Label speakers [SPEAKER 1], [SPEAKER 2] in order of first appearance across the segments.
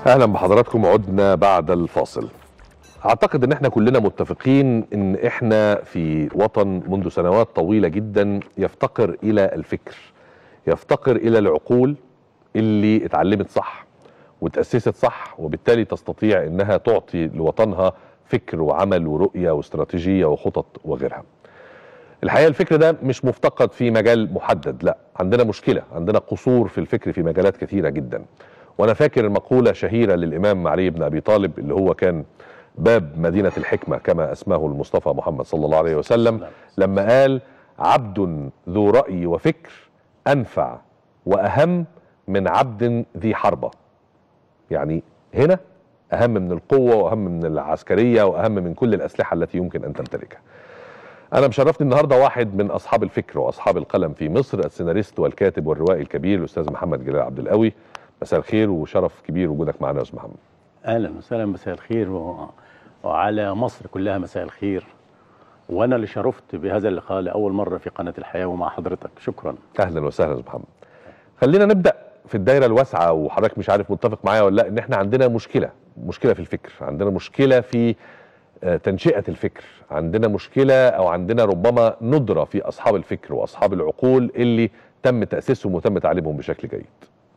[SPEAKER 1] اهلا بحضراتكم عدنا بعد الفاصل اعتقد ان احنا كلنا متفقين ان احنا في وطن منذ سنوات طويله جدا يفتقر الى الفكر يفتقر الى العقول اللي اتعلمت صح وتاسست صح وبالتالي تستطيع انها تعطي لوطنها فكر وعمل ورؤيه واستراتيجيه وخطط وغيرها الحقيقه الفكر ده مش مفتقد في مجال محدد لا عندنا مشكله عندنا قصور في الفكر في مجالات كثيره جدا وانا فاكر مقوله شهيره للامام علي بن ابي طالب اللي هو كان باب مدينه الحكمه كما اسماه المصطفى محمد صلى الله عليه وسلم لما قال عبد ذو راي وفكر انفع واهم من عبد ذي حربه يعني هنا اهم من القوه واهم من العسكريه واهم من كل الاسلحه التي يمكن ان تمتلكها انا مشرفني النهارده واحد من اصحاب الفكر واصحاب القلم في مصر السيناريست والكاتب والروائي الكبير الاستاذ محمد جلال عبد القوي مساء الخير وشرف كبير وجودك معنا يا استاذ محمد
[SPEAKER 2] اهلا وسهلا مساء الخير و... وعلى مصر كلها مساء الخير وانا اللي شرفت بهذا اللقاء لاول مره في قناه الحياه ومع حضرتك شكرا
[SPEAKER 1] اهلا وسهلا يا استاذ محمد خلينا نبدا في الدايره الواسعه وحضرتك مش عارف متفق معايا ولا لا ان احنا عندنا مشكله مشكله في الفكر عندنا مشكله في تنشئه الفكر عندنا مشكله او عندنا ربما ندره في اصحاب الفكر واصحاب العقول اللي تم تاسيسهم وتم تعليمهم بشكل جيد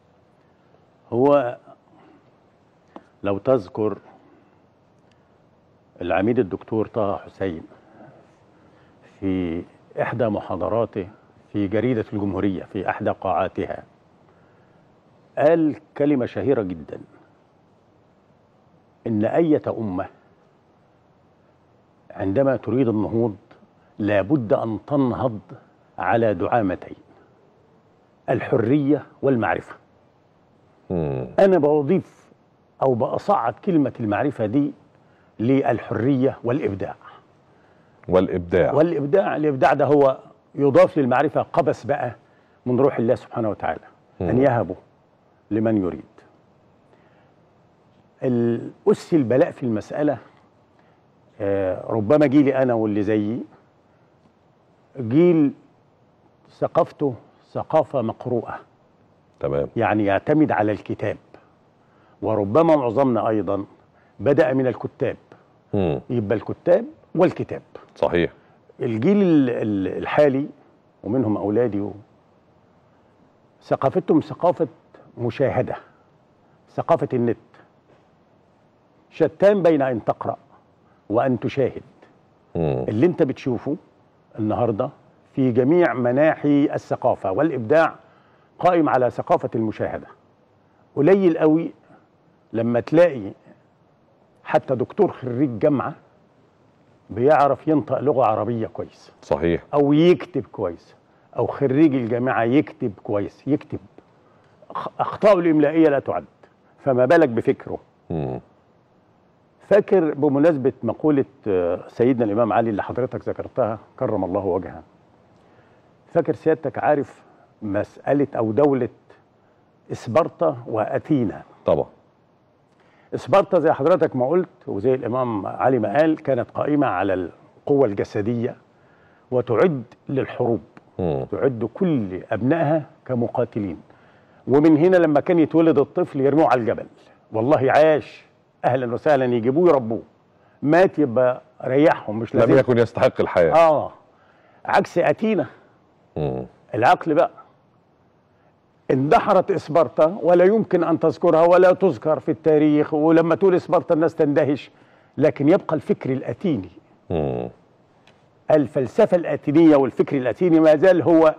[SPEAKER 2] هو لو تذكر العميد الدكتور طه حسين في احدى محاضراته في جريده الجمهوريه في احدى قاعاتها قال كلمه شهيره جدا ان ايه امه عندما تريد النهوض لابد ان تنهض على دعامتين الحريه والمعرفه
[SPEAKER 1] مم.
[SPEAKER 2] انا بضيف او باصعد كلمه المعرفه دي للحريه والابداع
[SPEAKER 1] والابداع
[SPEAKER 2] والابداع الابداع ده هو يضاف للمعرفه قبس بقى من روح الله سبحانه وتعالى ان
[SPEAKER 1] مم.
[SPEAKER 2] يهبه لمن يريد الأس البلاء في المسألة آه، ربما جيلي أنا واللي زيي جيل ثقافته ثقافة مقروءة
[SPEAKER 1] تمام
[SPEAKER 2] يعني يعتمد على الكتاب وربما معظمنا أيضا بدأ من الكتاب
[SPEAKER 1] مم.
[SPEAKER 2] يبقى الكتاب والكتاب
[SPEAKER 1] صحيح
[SPEAKER 2] الجيل ال- ال- الحالي ومنهم أولادي و- ثقافتهم ثقافة مشاهدة ثقافة النت شتان بين أن تقرأ وأن تشاهد
[SPEAKER 1] مم.
[SPEAKER 2] اللي أنت بتشوفه النهاردة في جميع مناحي الثقافة والإبداع قائم على ثقافة المشاهدة قليل قوي لما تلاقي حتى دكتور خريج جامعة بيعرف ينطق لغة عربية كويس
[SPEAKER 1] صحيح
[SPEAKER 2] او يكتب كويس او خريج الجامعه يكتب كويس يكتب أخ- اخطائه الاملائيه لا تعد فما بالك بفكره
[SPEAKER 1] مم.
[SPEAKER 2] فاكر بمناسبه مقوله آه، سيدنا الامام علي اللي حضرتك ذكرتها كرم الله وجهه فاكر سيادتك عارف مساله او دوله اسبرطه واثينا
[SPEAKER 1] طبعا
[SPEAKER 2] اسبرطه زي حضرتك ما قلت وزي الامام علي ما قال كانت قائمه على القوه الجسديه وتعد للحروب
[SPEAKER 1] مم.
[SPEAKER 2] تعد كل ابنائها كمقاتلين ومن هنا لما كان يتولد الطفل يرموه على الجبل والله عاش اهلا وسهلا يجيبوه يربوه مات يبقى ريحهم مش
[SPEAKER 1] لم
[SPEAKER 2] لازم
[SPEAKER 1] يكن يستحق الحياه
[SPEAKER 2] اه عكس اتينا
[SPEAKER 1] مم.
[SPEAKER 2] العقل بقى اندحرت اسبرطة ولا يمكن ان تذكرها ولا تذكر في التاريخ ولما تقول اسبرطة الناس تندهش لكن يبقى الفكر الاتيني
[SPEAKER 1] مم.
[SPEAKER 2] الفلسفة الاتينية والفكر الاتيني ما زال هو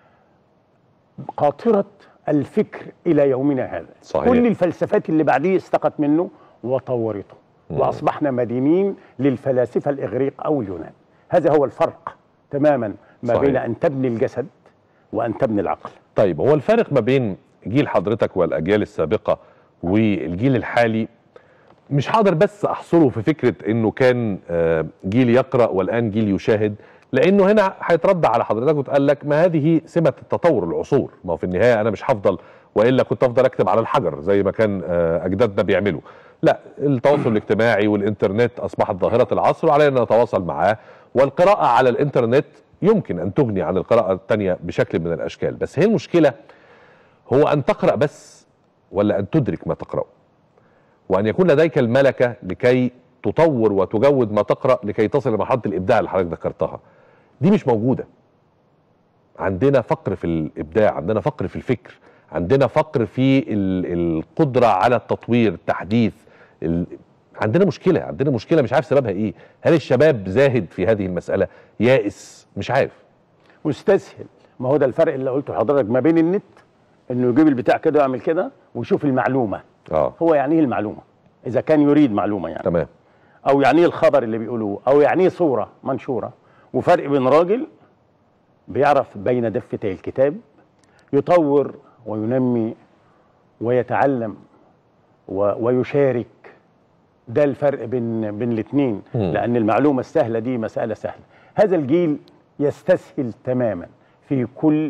[SPEAKER 2] قاطرة الفكر الى يومنا هذا
[SPEAKER 1] صحيح.
[SPEAKER 2] كل الفلسفات اللي بعديه استقت منه وطورته
[SPEAKER 1] مم.
[SPEAKER 2] واصبحنا مدينين للفلاسفة الاغريق او اليونان هذا هو الفرق تماما ما
[SPEAKER 1] صحيح.
[SPEAKER 2] بين ان تبني الجسد وان تبني العقل
[SPEAKER 1] طيب هو الفارق ما بين جيل حضرتك والاجيال السابقه والجيل الحالي مش هقدر بس احصره في فكره انه كان آه، جيل يقرا والان جيل يشاهد لانه هنا هيترد على حضرتك وتقال لك ما هذه سمه التطور العصور ما هو في النهايه انا مش هفضل والا كنت افضل اكتب على الحجر زي ما كان آه، اجدادنا بيعملوا لا التواصل الاجتماعي والانترنت اصبحت ظاهره العصر وعلينا ان نتواصل معاه والقراءه على الانترنت يمكن ان تغني عن القراءه الثانيه بشكل من الاشكال بس هي المشكله هو ان تقرا بس ولا ان تدرك ما تقراه وان يكون لديك الملكه لكي تطور وتجود ما تقرا لكي تصل لمرحله الابداع اللي حضرتك ذكرتها دي مش موجوده عندنا فقر في الابداع عندنا فقر في الفكر عندنا فقر في ال- القدره على التطوير التحديث ال... عندنا مشكله عندنا مشكله مش عارف سببها ايه هل الشباب زاهد في هذه المساله يائس مش عارف
[SPEAKER 2] مستسهل ما هو ده الفرق اللي قلته لحضرتك ما بين النت انه يجيب البتاع كده ويعمل كده ويشوف المعلومه
[SPEAKER 1] اه
[SPEAKER 2] هو يعني ايه المعلومه اذا كان يريد معلومه يعني
[SPEAKER 1] تمام
[SPEAKER 2] او يعني ايه الخبر اللي بيقولوه او يعني ايه صوره منشوره وفرق بين راجل بيعرف بين دفتي الكتاب يطور وينمي ويتعلم و ويشارك ده الفرق بين بين الاثنين
[SPEAKER 1] مم.
[SPEAKER 2] لان المعلومه السهله دي مساله سهله هذا الجيل يستسهل تماما في كل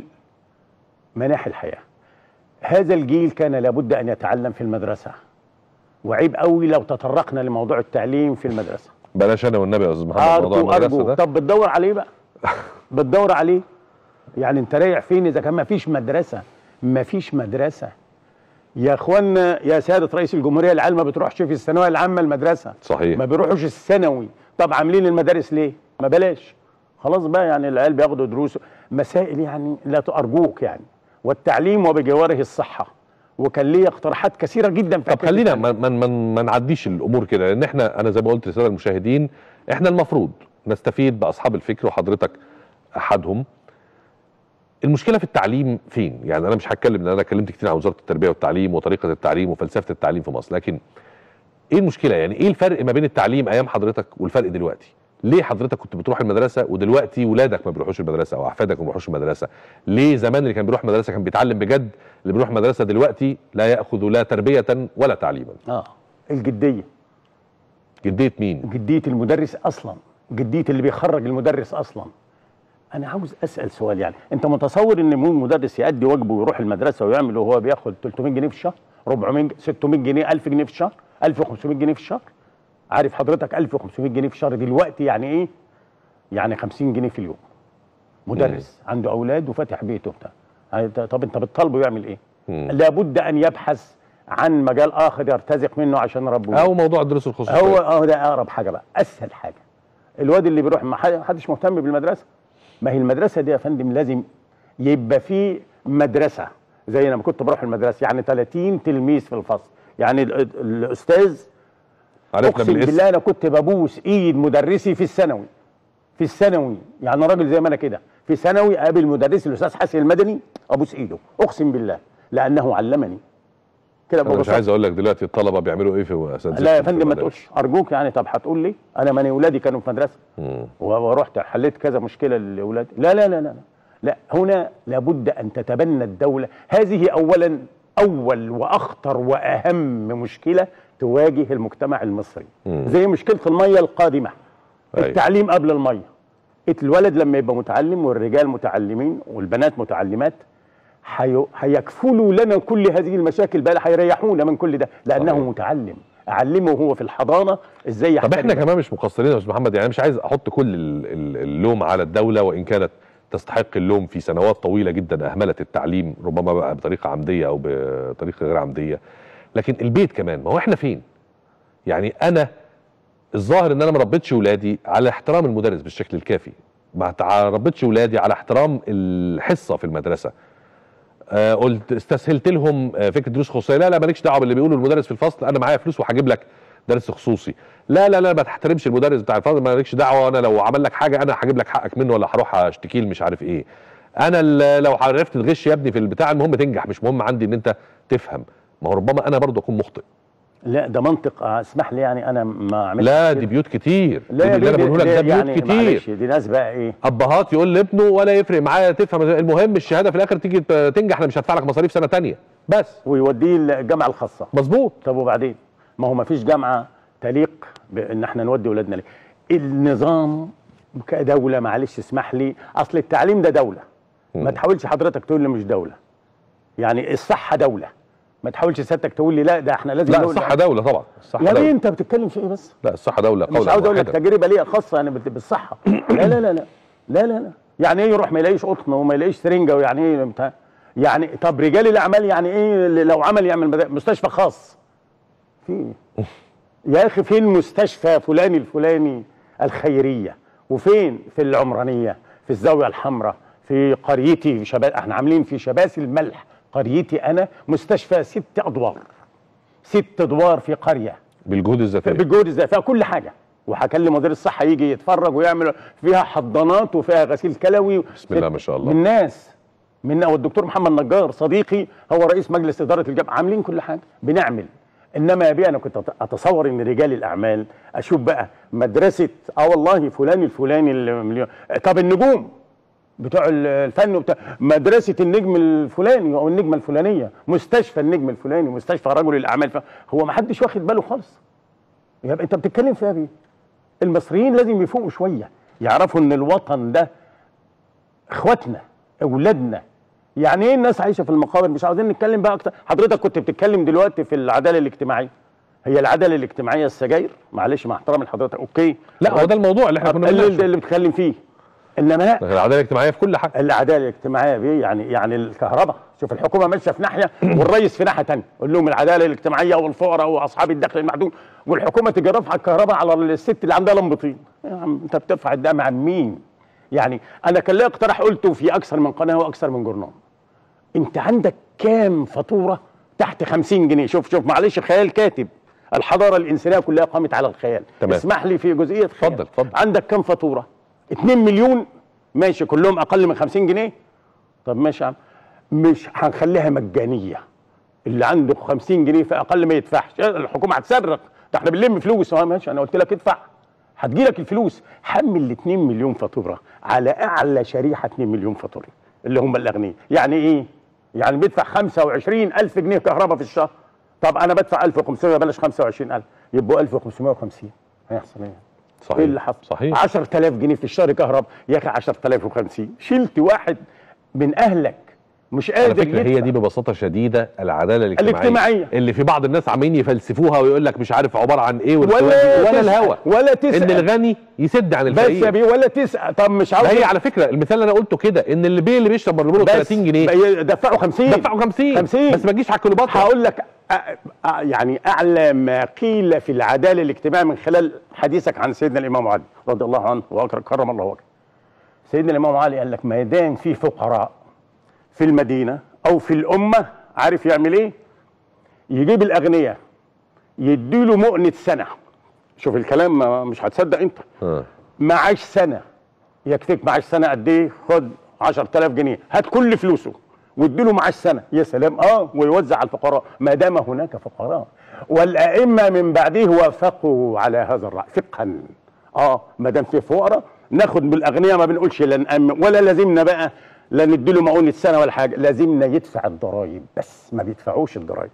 [SPEAKER 2] مناحي الحياه هذا الجيل كان لابد ان يتعلم في المدرسه وعيب قوي لو تطرقنا لموضوع التعليم في المدرسه
[SPEAKER 1] بلاش انا والنبي يا استاذ محمد موضوع
[SPEAKER 2] ارجو
[SPEAKER 1] المدرسه
[SPEAKER 2] ارجو
[SPEAKER 1] ده
[SPEAKER 2] طب بتدور عليه بقى بتدور عليه يعني انت رايح فين اذا كان ما فيش مدرسه ما فيش مدرسه يا اخوانا يا سياده رئيس الجمهوريه العيال ما بتروحش في الثانويه العامه المدرسه
[SPEAKER 1] صحيح
[SPEAKER 2] ما بيروحوش الثانوي طب عاملين المدارس ليه ما بلاش خلاص بقى يعني العيال بياخدوا دروس مسائل يعني لا تأرجوك يعني والتعليم وبجواره الصحه وكان لي اقتراحات كثيره جدا في
[SPEAKER 1] طب
[SPEAKER 2] حتة
[SPEAKER 1] خلينا
[SPEAKER 2] التعليم.
[SPEAKER 1] ما, ما, ما, ما نعديش الامور كده لان احنا انا زي ما قلت للساده المشاهدين احنا المفروض نستفيد باصحاب الفكر وحضرتك احدهم المشكله في التعليم فين يعني انا مش هتكلم لان انا اتكلمت كتير عن وزاره التربيه والتعليم وطريقه التعليم وفلسفه التعليم في مصر لكن ايه المشكله يعني ايه الفرق ما بين التعليم ايام حضرتك والفرق دلوقتي ليه حضرتك كنت بتروح المدرسه ودلوقتي ولادك ما بيروحوش المدرسه او احفادك ما بيروحوش المدرسه ليه زمان اللي كان بيروح المدرسه كان بيتعلم بجد اللي بيروح المدرسه دلوقتي لا ياخذ لا تربيه ولا تعليما
[SPEAKER 2] اه الجديه
[SPEAKER 1] جديه مين
[SPEAKER 2] جديه المدرس اصلا جديه اللي بيخرج المدرس اصلا انا عاوز اسال سؤال يعني انت متصور ان مو مدرس يؤدي واجبه ويروح المدرسه ويعمل وهو بياخد 300 جنيه في الشهر 400 600 جنيه 1000 جنيه في الشهر 1500 جنيه في الشهر عارف حضرتك 1500 جنيه في الشهر دلوقتي يعني ايه يعني 50 جنيه في اليوم مدرس عنده اولاد وفاتح بيته بتاع يعني ط- طب انت بتطالبه يعمل ايه
[SPEAKER 1] مم.
[SPEAKER 2] لابد ان يبحث عن مجال اخر يرتزق منه عشان ربه
[SPEAKER 1] او موضوع الدروس الخصوصيه
[SPEAKER 2] هو اه ده اقرب حاجه بقى اسهل حاجه الواد اللي بيروح ما حد- حدش مهتم بالمدرسه ما هي المدرسه دي يا فندم لازم يبقى في مدرسه زي انا ما كنت بروح المدرسه يعني 30 تلميذ في الفصل يعني ال- ال- الاستاذ
[SPEAKER 1] عرفنا
[SPEAKER 2] اقسم
[SPEAKER 1] بالاسم
[SPEAKER 2] بالله انا كنت ببوس ايد مدرسي في الثانوي في الثانوي يعني راجل زي ما انا كده في ثانوي اقابل مدرسي الاستاذ حسن المدني ابوس ايده اقسم بالله لانه علمني كده
[SPEAKER 1] انا مش
[SPEAKER 2] ببساطة.
[SPEAKER 1] عايز اقول لك دلوقتي الطلبه بيعملوا ايه في اساتذتهم
[SPEAKER 2] لا يا
[SPEAKER 1] في
[SPEAKER 2] فندم ما
[SPEAKER 1] المدارس.
[SPEAKER 2] تقولش ارجوك يعني طب هتقول لي انا ماني اولادي كانوا في مدرسه
[SPEAKER 1] مم.
[SPEAKER 2] و- ورحت حليت كذا مشكله لاولادي لا لا لا لا لا لا هنا لابد ان تتبنى الدوله هذه اولا اول واخطر واهم مشكله تواجه المجتمع المصري
[SPEAKER 1] مم.
[SPEAKER 2] زي مشكله الميه القادمه
[SPEAKER 1] أيوة.
[SPEAKER 2] التعليم قبل الميه الولد لما يبقى متعلم والرجال متعلمين والبنات متعلمات حي- هيكفلوا لنا كل هذه المشاكل بقى هيريحونا من كل ده لانه
[SPEAKER 1] صحيح.
[SPEAKER 2] متعلم اعلمه وهو في الحضانه ازاي
[SPEAKER 1] طب احنا
[SPEAKER 2] يحترم
[SPEAKER 1] كمان مش مقصرين يا استاذ محمد يعني مش عايز احط كل ال- ال- اللوم على الدوله وان كانت تستحق اللوم في سنوات طويله جدا اهملت التعليم ربما بقى بطريقه عمديه او بطريقه غير عمديه لكن البيت كمان ما هو احنا فين يعني انا الظاهر ان انا ما ربيتش ولادي على احترام المدرس بالشكل الكافي ما تع- ربيتش ولادي على احترام الحصه في المدرسه آه قلت استسهلت لهم آه فكره دروس خصوصيه لا لا مالكش دعوه باللي بيقوله المدرس في الفصل انا معايا فلوس وهجيب لك درس خصوصي لا لا لا ما تحترمش المدرس بتاع الفصل مالكش دعوه انا لو عمل لك حاجه انا هجيب لك حقك منه ولا هروح اشتكيه مش عارف ايه انا ال- لو عرفت تغش يا ابني في البتاع المهم تنجح مش مهم عندي ان انت تفهم ما هو ربما انا برضه اكون مخطئ
[SPEAKER 2] لا ده منطق آه، اسمح لي يعني انا ما عملتش
[SPEAKER 1] لا
[SPEAKER 2] كده.
[SPEAKER 1] دي بيوت كتير
[SPEAKER 2] لا
[SPEAKER 1] دي
[SPEAKER 2] يا
[SPEAKER 1] اللي انا
[SPEAKER 2] بيه،
[SPEAKER 1] بقوله لك ده
[SPEAKER 2] لا،
[SPEAKER 1] بيوت
[SPEAKER 2] يعني
[SPEAKER 1] كتير
[SPEAKER 2] معلش دي ناس بقى ايه
[SPEAKER 1] ابهات يقول لابنه ولا يفرق معايا تفهم المهم الشهاده في الاخر تيجي ت- تنجح انا مش هدفع لك مصاريف سنه تانية بس
[SPEAKER 2] ويوديه الجامعه الخاصه
[SPEAKER 1] مظبوط
[SPEAKER 2] طب وبعدين ما هو ما فيش جامعه تليق بان احنا نودي ولادنا ليه النظام كدوله معلش اسمح لي اصل التعليم ده دوله ما
[SPEAKER 1] مم.
[SPEAKER 2] تحاولش حضرتك تقول لي مش دوله يعني الصحه دوله ما تحاولش سيادتك تقول لي لا ده احنا لازم
[SPEAKER 1] لا
[SPEAKER 2] نقول
[SPEAKER 1] الصحه دوله طبعا الصحه
[SPEAKER 2] يا بيه
[SPEAKER 1] دوله
[SPEAKER 2] انت بتتكلم في ايه بس
[SPEAKER 1] لا الصحه دوله
[SPEAKER 2] مش
[SPEAKER 1] قولا
[SPEAKER 2] عاوز اقول لك
[SPEAKER 1] واحدا.
[SPEAKER 2] تجربه ليا خاصه يعني بال- بالصحه لا لا لا لا لا لا لا يعني ايه يروح ما يلاقيش قطن وما يلاقيش سرنجه ويعني ايه بتاع يعني طب رجال الاعمال يعني ايه اللي لو عمل يعمل مدا- مستشفى خاص في يا اخي فين مستشفى فلان الفلاني الخيريه وفين في العمرانيه في الزاويه الحمراء في قريتي في شباب احنا عاملين في شباسي الملح قريتي انا مستشفى ست ادوار ست ادوار في قريه
[SPEAKER 1] بالجهود الذاتيه
[SPEAKER 2] بالجهود ازاي فيها كل حاجه وهكلم مدير الصحه يجي يتفرج ويعمل فيها حضانات وفيها غسيل كلوي
[SPEAKER 1] بسم الله ما شاء الله.
[SPEAKER 2] من ناس من والدكتور محمد نجار صديقي هو رئيس مجلس اداره الجامعه عاملين كل حاجه بنعمل انما يا بيه انا كنت أت- اتصور ان رجال الاعمال اشوف بقى مدرسه اه والله فلان الفلاني المليون طب النجوم بتوع ال- الفن وبتاع مدرسه النجم الفلاني او النجمه الفلانيه مستشفى النجم الفلاني مستشفى رجل الاعمال ف- هو ما حدش واخد باله خالص يبقى انت بتتكلم فيها بيه المصريين لازم يفوقوا شويه يعرفوا ان الوطن ده اخواتنا اولادنا يعني ايه الناس عايشه في المقابر مش عاوزين نتكلم بقى اكتر حضرتك كنت بتتكلم دلوقتي في العداله الاجتماعيه هي العداله الاجتماعيه السجاير معلش مع احترامي لحضرتك اوكي
[SPEAKER 1] لا هو ده الموضوع اللي احنا كنا
[SPEAKER 2] اللي,
[SPEAKER 1] بنناقشه
[SPEAKER 2] اللي بتتكلم فيه انما لا
[SPEAKER 1] العداله الاجتماعيه في كل حاجه
[SPEAKER 2] العداله الاجتماعيه بيه يعني يعني الكهرباء شوف الحكومه ماشيه في ناحيه والرئيس في ناحيه ثانيه قول لهم العداله الاجتماعيه والفقراء واصحاب الدخل المحدود والحكومه تيجي رافعه الكهرباء على الست اللي عندها لمبتين يا عم انت بترفع الدعم عن مين؟ يعني انا كان لي اقتراح قلته في اكثر من قناه واكثر من جورنال انت عندك كام فاتوره تحت 50 جنيه شوف شوف معلش خيال كاتب الحضاره الانسانيه كلها قامت على الخيال
[SPEAKER 1] تمام.
[SPEAKER 2] اسمح لي في جزئيه خيال
[SPEAKER 1] اتفضل، اتفضل.
[SPEAKER 2] عندك كام فاتوره 2 مليون ماشي كلهم اقل من 50 جنيه طب ماشي يا عم مش هنخليها مجانيه اللي عنده 50 جنيه فاقل ما يدفعش الحكومه هتصرخ ده احنا بنلم فلوس اه ماشي انا قلت لك ادفع هتجي لك الفلوس حمل ال 2 مليون فاتوره على اعلى شريحه 2 مليون فاتوره اللي هم الاغنياء يعني ايه يعني بيدفع 25000 جنيه كهرباء في الشهر طب انا بدفع 1500 بلاش 25000 يبقوا 1550 هيحصل ايه
[SPEAKER 1] صحيح
[SPEAKER 2] ايه اللي حصل؟
[SPEAKER 1] صحيح
[SPEAKER 2] 10000 جنيه في الشهر كهرباء يا اخي 10050 شلت واحد من اهلك مش
[SPEAKER 1] على
[SPEAKER 2] قادر
[SPEAKER 1] فكره هي
[SPEAKER 2] يدفع.
[SPEAKER 1] دي ببساطه شديده العداله الاجتماعيه
[SPEAKER 2] الاجتماعية.
[SPEAKER 1] اللي في بعض الناس عمالين يفلسفوها ويقول لك مش عارف عباره عن ايه
[SPEAKER 2] ولا
[SPEAKER 1] والسواد دي، ولا
[SPEAKER 2] تسأل.
[SPEAKER 1] الهوى
[SPEAKER 2] ولا
[SPEAKER 1] ان
[SPEAKER 2] تسال
[SPEAKER 1] الغني يسد عن
[SPEAKER 2] بس يا
[SPEAKER 1] الفقير
[SPEAKER 2] بيه ولا تسال طب مش عاوز
[SPEAKER 1] ده هي على فكره المثال اللي انا قلته كده ان اللي بيه اللي بيشرب مربوط
[SPEAKER 2] بس
[SPEAKER 1] 30 جنيه
[SPEAKER 2] دفعوا 50
[SPEAKER 1] دفعوا 50
[SPEAKER 2] 50
[SPEAKER 1] بس ما تجيش على الكيلوباتر
[SPEAKER 2] هقول لك أ- أ- يعني اعلى ما قيل في العداله الاجتماعيه من خلال حديثك عن سيدنا الامام علي رضي الله عنه واكرم كرم الله وجهه. سيدنا الامام علي قال لك ما دام في فقراء في المدينه او في الامه عارف يعمل ايه؟ يجيب الاغنياء يديله مؤنه سنه شوف الكلام ما- مش هتصدق انت
[SPEAKER 1] آه.
[SPEAKER 2] معاش سنه يكفيك معاش سنه قد ايه خد 10000 جنيه هات كل فلوسه واديله معاش سنه يا سلام اه ويوزع على الفقراء ما دام هناك فقراء والائمه من بعده وافقوا على هذا الراي فقها اه ما دام في فقراء ناخد من الاغنياء ما بنقولش لا نأمن ولا لازمنا بقى لا نديله مؤونة سنه ولا حاجه لازمنا يدفع الضرائب بس ما بيدفعوش الضرائب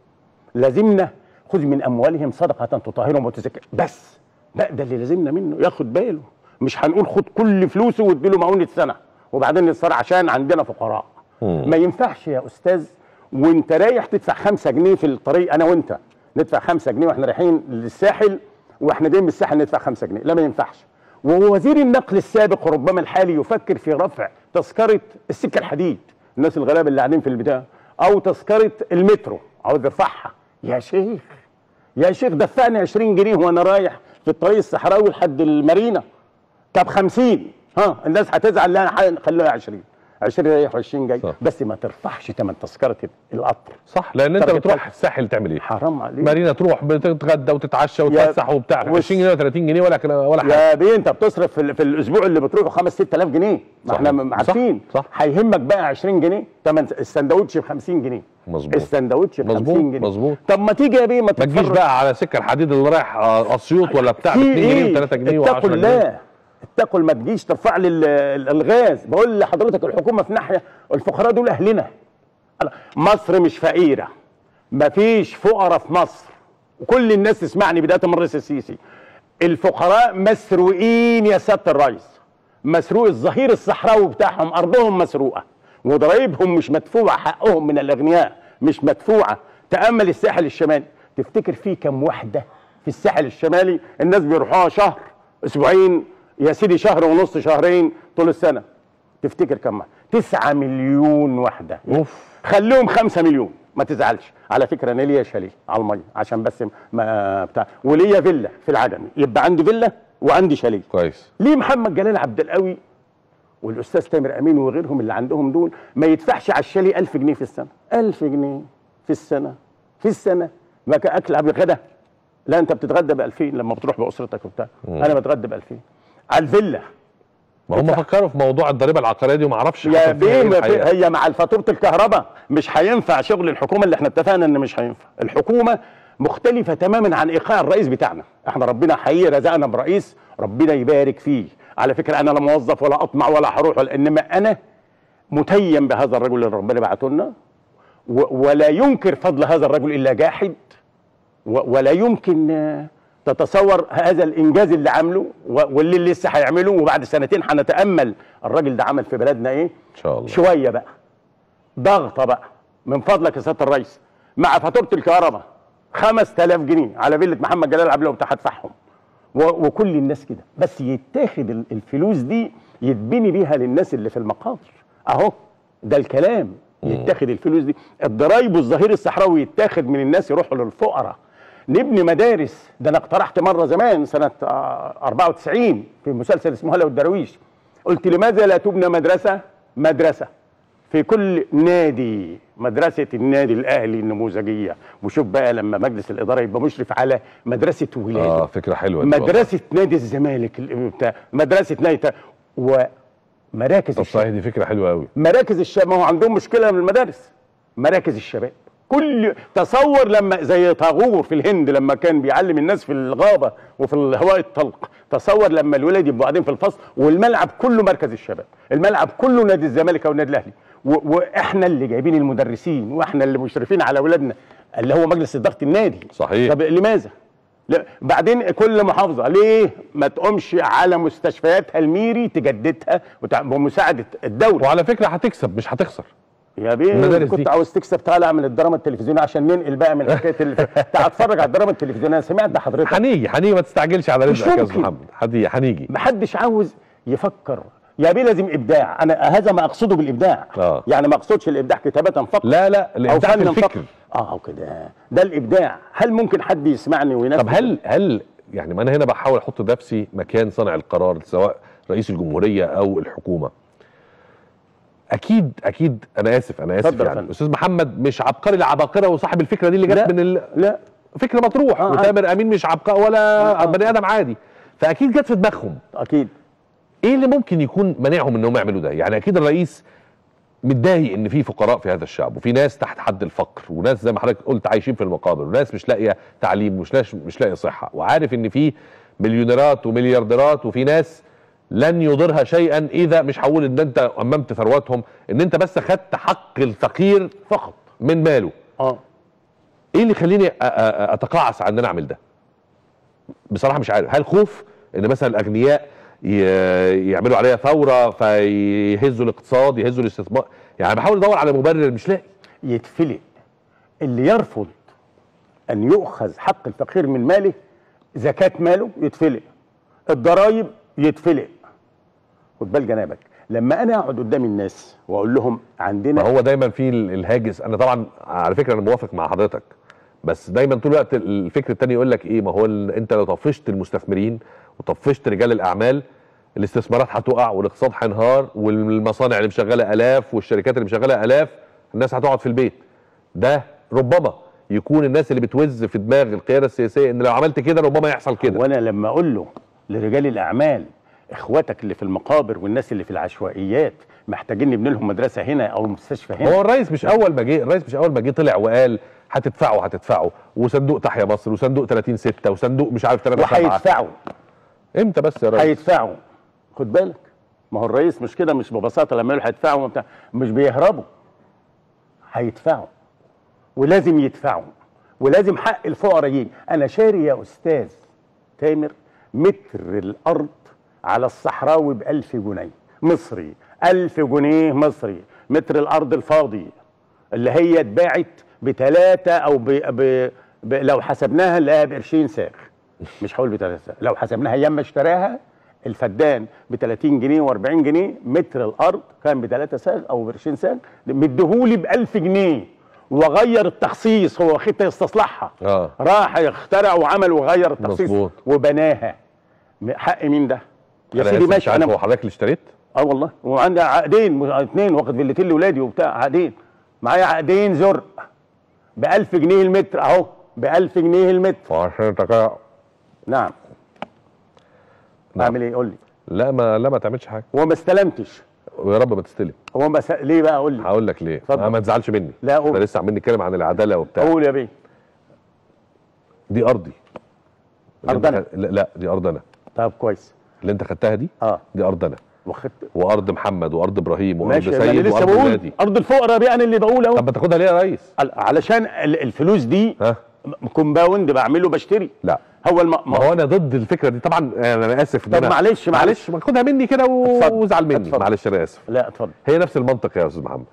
[SPEAKER 2] لازمنا خذ من اموالهم صدقه تطهرهم وتزكي بس لا ده اللي لازمنا منه ياخد باله مش هنقول خد كل فلوسه واديله مؤونه سنه وبعدين نتصار عشان عندنا فقراء
[SPEAKER 1] مم.
[SPEAKER 2] ما ينفعش يا استاذ وانت رايح تدفع خمسة جنيه في الطريق انا وانت ندفع خمسة جنيه واحنا رايحين للساحل واحنا جايين من الساحل ندفع خمسة جنيه لا ما ينفعش ووزير النقل السابق وربما الحالي يفكر في رفع تذكره السكه الحديد الناس الغلابه اللي قاعدين في البتاع او تذكره المترو عاوز يرفعها يا شيخ يا شيخ دفعني 20 جنيه وانا رايح في الطريق الصحراوي لحد المارينا طب 50 ها الناس هتزعل لا ح- خلوها 20 20 رايح و20 جاي
[SPEAKER 1] صح.
[SPEAKER 2] بس ما ترفعش ثمن تذكره القطر
[SPEAKER 1] صح لان انت
[SPEAKER 2] طب
[SPEAKER 1] بتروح الساحل تعمل ايه؟
[SPEAKER 2] حرام عليك
[SPEAKER 1] مارينا تروح بتتغدى وتتعشى وتفسح وبتاع
[SPEAKER 2] وس-
[SPEAKER 1] 20 جنيه ولا 30 جنيه ولا كلا- ولا حاجه
[SPEAKER 2] يا بيه انت بتصرف في, ال- في الاسبوع اللي بتروحه 5 6000 جنيه ما احنا
[SPEAKER 1] صحيح.
[SPEAKER 2] م- عارفين
[SPEAKER 1] صح، صح.
[SPEAKER 2] هيهمك بقى 20 جنيه ثمن السندوتش ب 50 جنيه
[SPEAKER 1] مظبوط.
[SPEAKER 2] السندوتش ب
[SPEAKER 1] مظبوط،
[SPEAKER 2] 50 جنيه
[SPEAKER 1] مظبوط.
[SPEAKER 2] طب ما تيجي يا بيه ما
[SPEAKER 1] ما تجيش
[SPEAKER 2] تتفرج
[SPEAKER 1] بقى على سكه الحديد اللي رايح آه، اسيوط ولا بتاع ب
[SPEAKER 2] في
[SPEAKER 1] 2 جنيه
[SPEAKER 2] ايه
[SPEAKER 1] و3 جنيه
[SPEAKER 2] اتقوا
[SPEAKER 1] و10 جنيه
[SPEAKER 2] الله اتقوا ما تجيش ترفع لي ال- ال- الغاز بقول لحضرتك الحكومه في ناحيه الفقراء دول اهلنا أنا- مصر مش فقيره مفيش فقراء في مصر وكل الناس تسمعني بدايه من الرئيس السيسي الفقراء مسروقين يا سياده الرئيس مسروق الظهير الصحراوي بتاعهم ارضهم مسروقه وضرايبهم مش مدفوعه حقهم من الاغنياء مش مدفوعه تامل الساحل الشمالي تفتكر في كم وحده في الساحل الشمالي الناس بيروحوها شهر اسبوعين يا سيدي شهر ونص شهرين طول السنه تفتكر كم واحدة؟ 9 مليون وحده
[SPEAKER 1] اوف
[SPEAKER 2] خليهم 5 مليون ما تزعلش على فكره انا ليا شاليه على الميه عشان بس ما بتاع وليا فيلا في العجمي يبقى عندي فيلا وعندي شاليه
[SPEAKER 1] كويس
[SPEAKER 2] ليه محمد جلال عبد القوي والاستاذ تامر امين وغيرهم اللي عندهم دول ما يدفعش على الشاليه 1000 جنيه في السنه 1000 جنيه في السنه في السنه ما كان اكل قبل الغدا لا انت بتتغدى ب 2000 لما بتروح باسرتك وبتاع انا بتغدى ب 2000 على الفيلا
[SPEAKER 1] ما هم فكروا في موضوع الضريبه العقاريه دي وما اعرفش
[SPEAKER 2] يا
[SPEAKER 1] حصل فيها إيه
[SPEAKER 2] بيه ما في-
[SPEAKER 1] الحقيقة.
[SPEAKER 2] هي مع فاتوره الكهرباء مش هينفع شغل الحكومه اللي احنا اتفقنا ان مش هينفع الحكومه مختلفه تماما عن ايقاع الرئيس بتاعنا احنا ربنا حقيقي رزقنا برئيس ربنا يبارك فيه على فكره انا لا موظف ولا اطمع ولا هروح ولا انما انا متيم بهذا الرجل اللي ربنا بعته لنا و- ولا ينكر فضل هذا الرجل الا جاحد و- ولا يمكن آه، تتصور هذا الانجاز اللي عامله و- واللي لسه هيعمله وبعد سنتين هنتامل الراجل ده عمل في بلدنا ايه
[SPEAKER 1] ان شاء الله
[SPEAKER 2] شويه بقى ضغطه بقى من فضلك يا سياده الرئيس مع فاتوره الكهرباء 5000 جنيه على فيله محمد جلال عبد الوهاب هدفعهم و- وكل الناس كده بس يتاخد ال- الفلوس دي يتبني بيها للناس اللي في المقابر اهو ده الكلام يتاخد الفلوس دي الضرايب والظهير الصحراوي يتاخد من الناس يروحوا للفقراء نبني مدارس ده انا اقترحت مره زمان سنه آه، 94 في مسلسل اسمه هلا والدراويش قلت لماذا لا تبنى مدرسه مدرسه في كل نادي مدرسة النادي الأهلي النموذجية وشوف بقى لما مجلس الإدارة يبقى مشرف على مدرسة ولاده
[SPEAKER 1] اه فكره حلوه دي والله.
[SPEAKER 2] مدرسة نادي الزمالك ال- بتاع مدرسة نادي تا- ومراكز
[SPEAKER 1] طب
[SPEAKER 2] الشباب
[SPEAKER 1] صحيح دي فكره حلوه قوي
[SPEAKER 2] مراكز الشباب ما هو عندهم مشكلة من المدارس مراكز الشباب كل تصور لما زي طاغور في الهند لما كان بيعلم الناس في الغابة وفي الهواء الطلق تصور لما الولاد يبقوا قاعدين في الفصل والملعب كله مركز الشباب الملعب كله نادي الزمالك او النادي الاهلي و- واحنا اللي جايبين المدرسين واحنا اللي مشرفين على اولادنا اللي هو مجلس اداره النادي
[SPEAKER 1] صحيح.
[SPEAKER 2] طب لماذا لا بعدين كل محافظه ليه ما تقومش على مستشفياتها الميري تجددها وتع- بمساعده الدوله
[SPEAKER 1] وعلى فكره هتكسب مش هتخسر
[SPEAKER 2] يا بيه
[SPEAKER 1] المدارس
[SPEAKER 2] كنت
[SPEAKER 1] دي.
[SPEAKER 2] عاوز تكسب تعالى اعمل الدراما التلفزيونيه عشان ننقل بقى من حكايه ال- تعال اتفرج على الدراما التلفزيونيه انا سمعت ده حضرتك
[SPEAKER 1] هنيجي هنيجي ما تستعجلش على
[SPEAKER 2] مش
[SPEAKER 1] رزقك يا استاذ
[SPEAKER 2] ممكن.
[SPEAKER 1] محمد هنيجي هنيجي
[SPEAKER 2] محدش عاوز يفكر يا بيه لازم ابداع انا هذا ما اقصده بالابداع
[SPEAKER 1] آه.
[SPEAKER 2] يعني ما اقصدش الابداع كتابه فقط
[SPEAKER 1] لا لا الابداع في
[SPEAKER 2] فنا
[SPEAKER 1] الفكر
[SPEAKER 2] فقط. اه كده ده الابداع هل ممكن حد يسمعني وينفذ
[SPEAKER 1] طب هل هل يعني ما انا هنا بحاول احط نفسي مكان صانع القرار سواء رئيس الجمهوريه او الحكومه اكيد اكيد انا اسف انا اسف
[SPEAKER 2] اتفضل يا
[SPEAKER 1] يعني
[SPEAKER 2] فندم.
[SPEAKER 1] استاذ محمد مش عبقري العباقره وصاحب الفكره دي اللي
[SPEAKER 2] لا.
[SPEAKER 1] جت من ال...
[SPEAKER 2] لا
[SPEAKER 1] فكره مطروح
[SPEAKER 2] آه،
[SPEAKER 1] وتامر امين مش عبقري ولا
[SPEAKER 2] آه.
[SPEAKER 1] بني ادم عادي فاكيد جت في دماغهم
[SPEAKER 2] اكيد
[SPEAKER 1] ايه اللي ممكن يكون مانعهم انهم يعملوا ده يعني اكيد الرئيس متضايق ان في فقراء في هذا الشعب وفي ناس تحت حد الفقر وناس زي ما حضرتك قلت عايشين في المقابر وناس مش لاقيه تعليم مش لاقيه مش لاقيه صحه وعارف ان في مليونيرات ومليارديرات وفي ناس لن يضرها شيئا اذا مش هقول ان انت اممت ثرواتهم ان انت بس خدت حق الفقير
[SPEAKER 2] فقط
[SPEAKER 1] من ماله
[SPEAKER 2] اه
[SPEAKER 1] ايه اللي يخليني أ- أ- أ- اتقاعس عن ان انا اعمل ده بصراحه مش عارف هل خوف ان مثلا الاغنياء ي- يعملوا عليها ثوره فيهزوا الاقتصاد يهزوا الاستثمار يعني بحاول ادور على مبرر مش لاقي
[SPEAKER 2] يتفلق اللي يرفض ان يؤخذ حق الفقير من ماله زكاة ماله يتفلق الضرايب يتفلق خد بال جنابك لما انا اقعد قدام الناس واقول لهم عندنا
[SPEAKER 1] ما هو دايما في ال- الهاجس انا طبعا على فكره انا موافق مع حضرتك بس دايما طول الوقت الفكر التاني يقول لك ايه ما هو ال- انت لو طفشت المستثمرين وطفشت رجال الاعمال الاستثمارات هتقع والاقتصاد هينهار والمصانع اللي مشغله الاف والشركات اللي مشغله الاف الناس هتقعد في البيت ده ربما يكون الناس اللي بتوز في دماغ القياده السياسيه ان لو عملت كده ربما يحصل كده
[SPEAKER 2] وانا لما اقول له لرجال الاعمال اخواتك اللي في المقابر والناس اللي في العشوائيات محتاجين نبني لهم مدرسه هنا او مستشفى هنا
[SPEAKER 1] هو الرئيس مش اول ما جه الرئيس مش اول ما جه طلع وقال هتدفعوا هتدفعوا وصندوق تحيا مصر وصندوق 30 6 وصندوق مش عارف 3 7
[SPEAKER 2] وهيدفعوا
[SPEAKER 1] امتى بس يا ريس
[SPEAKER 2] هيدفعوا خد بالك ما هو الرئيس مش كده مش ببساطه لما يقول هيدفعوا وبتاع مش بيهربوا هيدفعوا ولازم يدفعوا ولازم حق الفقراء يجي انا شاري يا استاذ تامر متر الارض على الصحراوي ب 1000 جنيه مصري 1000 جنيه مصري متر الارض الفاضي اللي هي اتباعت بثلاثه او ب... ب... ب... لو حسبناها نلاقيها بقرشين ساغ مش هقول بثلاثه ساغ لو حسبناها ايام ما اشتراها الفدان ب 30 جنيه و40 جنيه متر الارض كان ب 3 ساغ او بقرشين ساغ مديهولي ب 1000 جنيه وغير التخصيص هو خطه يستصلحها
[SPEAKER 1] اه
[SPEAKER 2] راح اخترع وعمل وغير التخصيص
[SPEAKER 1] مظبوط.
[SPEAKER 2] وبناها م- حق مين ده يا
[SPEAKER 1] أنا
[SPEAKER 2] سيدي
[SPEAKER 1] آسف، مش
[SPEAKER 2] ماشي
[SPEAKER 1] عارف
[SPEAKER 2] انا
[SPEAKER 1] هو حضرتك اللي اشتريت
[SPEAKER 2] اه والله وعندي عقدين م- اتنين واخد فيلتين لاولادي وبتاع عقدين معايا عقدين زرق ب 1000 جنيه المتر اهو ب 1000 جنيه المتر
[SPEAKER 1] وعشان انت كده
[SPEAKER 2] نعم
[SPEAKER 1] نعم.
[SPEAKER 2] اعمل ايه قول لي
[SPEAKER 1] لا ما لا ما تعملش حاجه
[SPEAKER 2] هو ما استلمتش
[SPEAKER 1] ويا رب ما تستلم
[SPEAKER 2] هو ما س... ليه بقى قول لي
[SPEAKER 1] هقول لك ليه
[SPEAKER 2] اتفضل.
[SPEAKER 1] آه، ما تزعلش مني
[SPEAKER 2] لا، قول.
[SPEAKER 1] احنا لسه عمالين نتكلم عن العداله وبتاع
[SPEAKER 2] قول يا بيه
[SPEAKER 1] دي ارضي اللي انت
[SPEAKER 2] أرضنا.
[SPEAKER 1] خ- لا, لا دي ارضنا
[SPEAKER 2] طب كويس
[SPEAKER 1] اللي انت خدتها دي
[SPEAKER 2] اه
[SPEAKER 1] دي ارضنا
[SPEAKER 2] واخدت
[SPEAKER 1] وارض محمد وارض ابراهيم وارض
[SPEAKER 2] ماشي ما انا
[SPEAKER 1] سيد
[SPEAKER 2] لسه
[SPEAKER 1] وارض
[SPEAKER 2] بقول
[SPEAKER 1] ولادي
[SPEAKER 2] ارض الفقراء بيه انا اللي بقول اهو
[SPEAKER 1] طب ما تاخدها ليه يا ريس
[SPEAKER 2] ال- علشان ال- الفلوس دي
[SPEAKER 1] ها
[SPEAKER 2] م- كومباوند بعمله بشتري
[SPEAKER 1] لا
[SPEAKER 2] هو الم...
[SPEAKER 1] ما هو انا ضد الفكره دي طبعا انا اسف إن
[SPEAKER 2] طب
[SPEAKER 1] أنا
[SPEAKER 2] معلش- معلش.
[SPEAKER 1] معلش ما خدها مني كده و-
[SPEAKER 2] اتفضل.
[SPEAKER 1] وازعل مني
[SPEAKER 2] اتفضل.
[SPEAKER 1] معلش انا اسف
[SPEAKER 2] لا اتفضل
[SPEAKER 1] هي نفس المنطق يا استاذ محمد